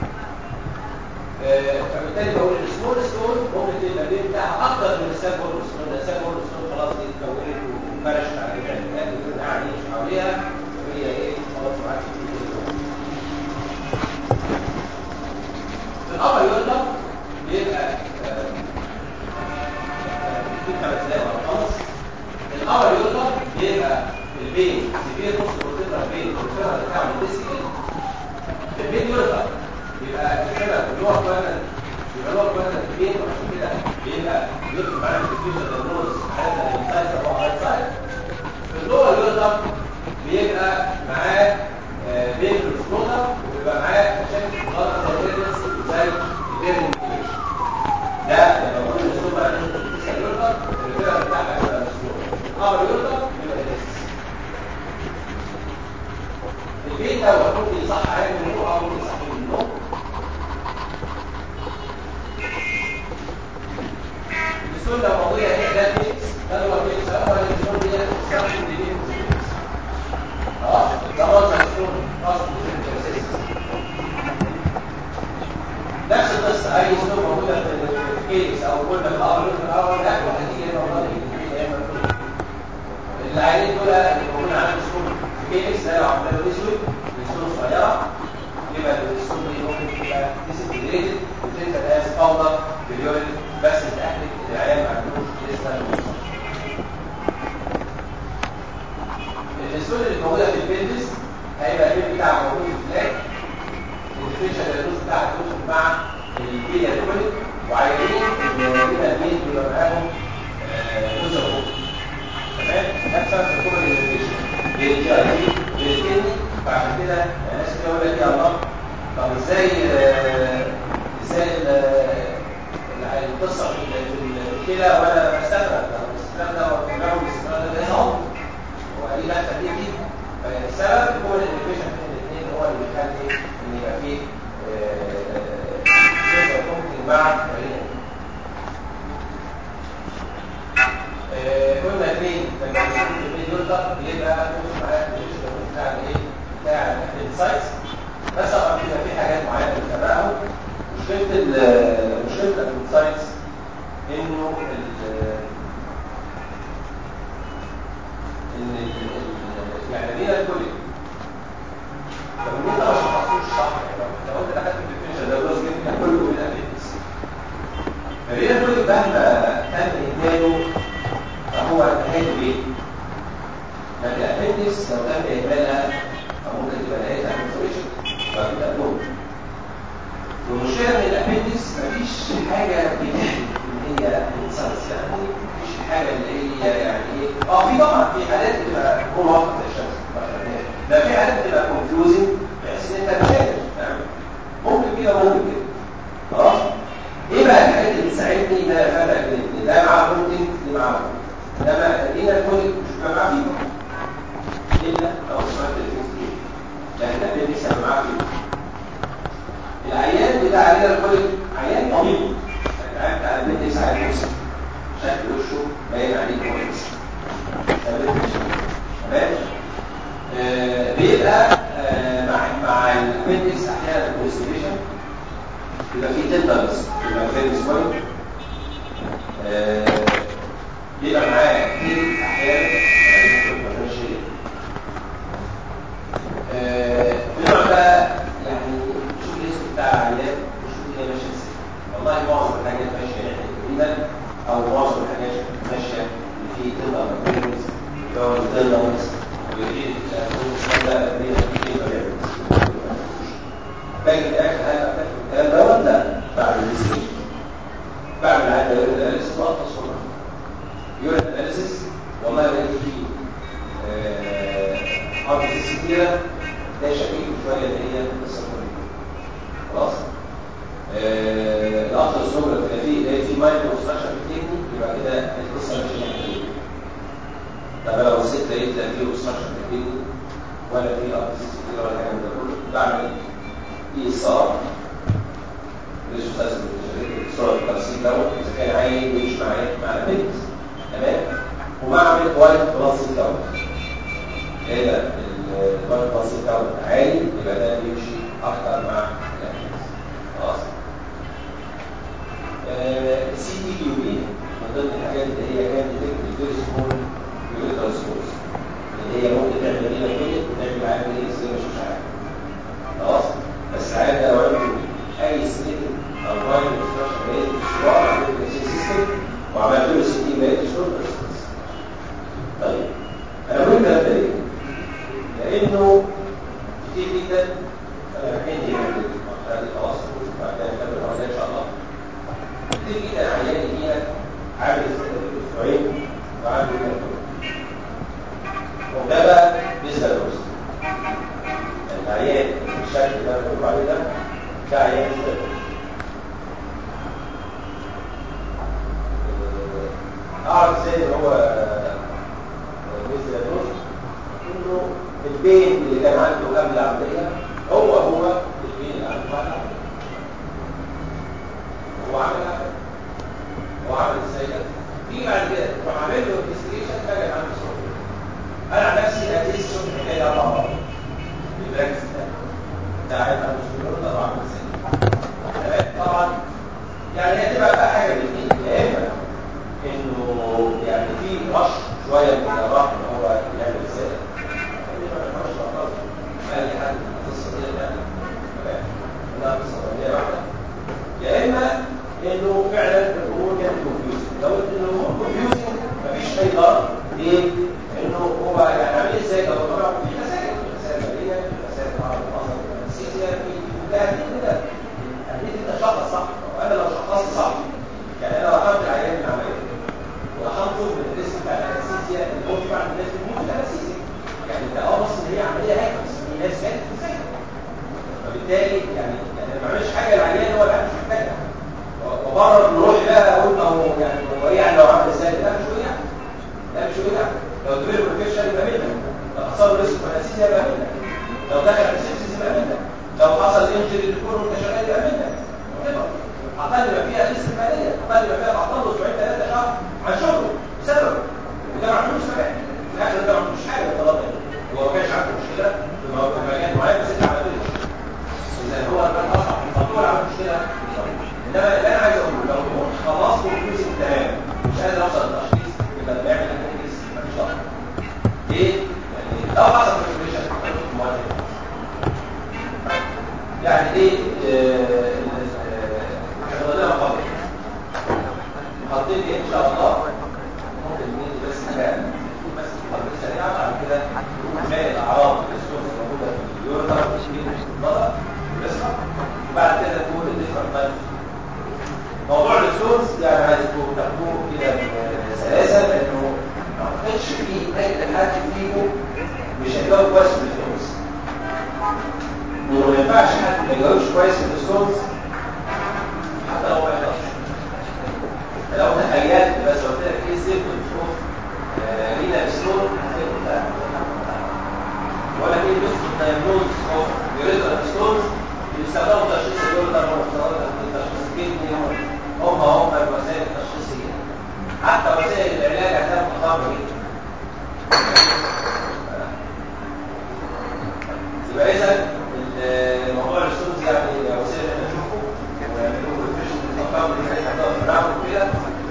آه، فبالتالي بقول ان السمول ستون ممكن تبقى البيت بتاعها اكتر من الساب بورد ستون ده الساب بورد ستون خلاص دي اتكونت وفرشت على جميع البلاد واللي قاعد يمشي حواليها وهي ايه خلاص ما عادش في في الابر يوردر بيبقى آه، في خمس دقايق وهنخلص الابر يوردر بيبقى البين سيفير بوست بروتيتر بين الفيرا بتاعه الديسكل البين يوردر يبقى السبب اللي هو كوينال يبقى هو كوينال البين وعشان كده بيبقى يدخل معانا في الفيوجن النوز حالتنا الانسايد هو رايت سايد في اللور يوردر بيبقى معاه آه، بين الفلوتر ويبقى معاه مشاكل غلط زي الريدنسي وزي البيرنج ده لما بقول الاسلوب على ان الفيسكال يوردر الفيرا بتاعها يبقى مسلوب الابر يوردر يبقى الديسك البيت ده ممكن يصح عادي من النوم او ممكن يصح من النوم السون لو موجوده هنا ده فيكس ده هو فيكس هو السون دي بتستخدم دي فيكس خلاص ده منظر السون خاص بالفيكس نفس القصه اي سون موجوده في الكيس او قلنا في الاول في الاول لا هتيجي هنا والله يا اما العينين دول اللي موجودين عندهم سون في كيس ده لو عملنا له اسود السون صغيره يبقى السون دي ممكن تبقى ديسنتجريتد وتنزل از باودر باليورين بس نتاكد ان العيان ما عندوش لسه السون اللي موجوده في البلبس هيبقى البيت بتاعه موجود في الفلاج بيليا كوليك وعيانين الرينا بين بيبقى معاهم جزء فوق تمام ده بسبب الكومن انفكشن بالجي اي تي بالكدني فعشان كده الناس كده يقول لك يا الله طب ازاي آه، ازاي ال- ال- القصه في ال- في الكلى وانا بستغرب لو الاستخدام ده هو لو الاستخدام ده لازم هو ايه دخل دي دي فالسبب هو الانفكشن بين الاثنين هو اللي بيخلي ان يبقى فيه جزء ممكن مع الرينا آه، قلنا فين لما يكون في الفيديو ده بيبقى مش معاك الريجستر بتاع الايه بتاع الانسايتس بس طبعا بيبقى في حاجات معينه بنتابعها مشكله ال- مشكله الانسايتس انه ال- ان ال- ال- يعني لينا الكل لو انت ما شخصتوش صح لو انت دخلت في الديفينيشن ده بس جبت كله من الابيتس فلينا الكل مهما كان انتاجه فهو نهايته ايه؟ لكن الابيتس لو تم اهمالها او ممكن تبقى نهايتها انفورميشن فبتبقى نوم والمشكله ان الابيتس مفيش حاجه بتحكي ان هي انسانس يعني مفيش حاجه اللي هي يعني ايه اه في طبعا في حالات بتبقى هو واقف زي الشمس مثلا ده في حالات بتبقى كونفيوزنج بحيث ان انت مش قادر يعني ممكن كده ممكن كده خلاص ايه بقى الحاجات اللي تساعدني ان انا افرق بين الاثنين ده معاه بروتين دي معاه انما هنا الكوليك مش بيبقى معاه فيه الا لو سمعت الفيزيك لكن الابيتس هيبقى معاه فيه العيان بتاع علينا الكوليك عيان طبيب العيان بتاع الابيتس عيان مسلم شكل وشه باين عليه كويس تمام آه، بيبقى آه، مع مع الابيتس احيانا الكونستيبيشن بيبقى فيه تندرنس بيبقى فيه سويل بيبقى معاه كتير احيانا يعني ممكن ما كانش آه، بنوع بقى يعني شوف الاسم بتاع العيان وشوف هي ماشيه ازاي والله معظم الحاجات ماشيه يعني تقريبا او معظم الحاجات ماشيه اللي فيه تندر ماكرينز اللي هو التندرنس ويجي ده دي دي ما بيعملش باقي الاكل هل اكل الكلام دوت لا بعد الانفستيجيشن بعمل عادة يورين اناليسيس واخلص منها يورين اناليسيس والله لقيت فيه ارتس كتيرة ده شكيك شوية اللي هي القصة الكلية خلاص آه، الاخر الصغرى اللي فيه لقيت فيه مايكرو ستراكشر في الكدني يبقى كده القصة مش نهائية طب لو الست لقيت لا فيه ستراكشر في الكدني ولا فيه ارتس كتيرة ولا الكلام ده كله بعمل اي اس ار ليش استاذ الصوره الترسيب دوت اذا كان عايز يمشي مع ايه مع البنت تمام وبعمل وايت بلاسيك دوت ايه ده الوايت بلاسيك دوت عالي يبقى ده بيمشي اكتر مع البنت خلاص السي تي كيو بي من ضمن الحاجات اللي هي كانت بتكتب فيري سمول يوريتال سكورز اللي هي ممكن تعمل ايه كده وتعمل عامل ايه زي ما مش عارف خلاص بس عارف لو عنده اي سنين او فايل انستراكشن بقيت الشوار عملت له سيستم وعملت له سي تي بقيت الشغل طيب انا بقول الكلام ده ليه؟ لانه كتير جدا انا عندي هذه خلاص بعد كده نكمل المره ان شاء الله كتير جدا عيان يجينا عامل اسبوعين وعامل وده بقى بالنسبه للوسط العيان الشكل اللي انا بقول عليه ده ده عيان بالنسبه اعرف ازاي ان هو مثل دوز انه البين اللي كان عنده قبل العمليه هو هو البين اللي عنده بعد العمليه هو عامل عمل هو عامل ازاي ده تيجي بعد كده تروح عامل له انفستيجيشن حاجه عنده صوت انا عن نفسي اتيس شوف الحكايه دي اربع مرات بالبراكتس ده ده عايز عنده صوت طبعا ازاي طبعا يعني هي تبقى بقى حاجه بالاثنين يا اما انه يعني في رش شويه من الراحه ان هو يعمل ازاي قال لي حد القصه دي يعني انها قصه طبيعيه واحده يا اما انه فعلا الامور كانت كونفيوزنج لو قلت انه هو كونفيوزنج مفيش اي ضرر ليه؟ انه هو يعني عامل ازاي لو طبعا في مسائل في مسائل ماليه في مسائل تعرض النظر في السياسه في مجاهدين كده هديك انت شخص صح انا وبالتالي يعني يعني ما بعملش حاجه العيان هو اللي مش محتاجها وبره نروح بقى اقول ما هو يعني هو ايه يعني لو عمل ازاي لا مش هو يعني لا مش هو يعني لو دبل بروفيشن يبقى منك لو حصل ريسك فنسيس يبقى منك لو دخل في سيبسيس يبقى منك لو حصل انجري للكور وانت شغال يبقى منك كده اقل ما فيها ريسك ماليه اقل ما فيها تعطل له اسبوعين ثلاثه شهر عن شغله بسبب وده ما عندوش سبب في الاخر ده ما عندوش حاجه بالطلب هو ما كانش عنده مشكله في مكان معين بس انت عملت له اذا هو كان اصعب من الموضوع عمل مشكله انما اللي انا عايز اقوله لو كنت خلصت الفلوس تمام مش قادر اوصل للتشخيص يبقى بنعمل اناليسيس مفيش ضغط ليه؟ يعني لو حصل كونفيشن يعني ايه احنا قلنا محاضره محاضرين ايه ان شاء الله ممكن نيجي بس كان بس محاضره سريعه بعد كده باقي الاعراض السورس الموجوده في اليورتا والتشكيل والضغط والاسره وبعد كده نقول الديفرنت موضوع الستونز يعني عايزكم تاخدوه كده بسلاسه لانه ما اعتقدش في اي حد فيكم مش هيجاوب كويس في الستونز وما ينفعش حد ما يجاوبش كويس في الستونز حتى لو ما يقدرش لو تخيلت بس قلت لك ايه سيمبل اوف رينا ستون هتبقى ولا ايه بس دايجنوز اوف يوريترال ستونز بيستخدموا تشخيص اليوريتر وبيستخدموا تشخيص الكدني هم هم الوسائل التشخيصيه حتى وسائل العلاج هتلاقيها متقاربه جدا يبقى اذا الموضوع الستونز يعني وسيله احنا نشوفه ونعمله ريفريشن بالافكار اللي احنا هنقدر نعمله كده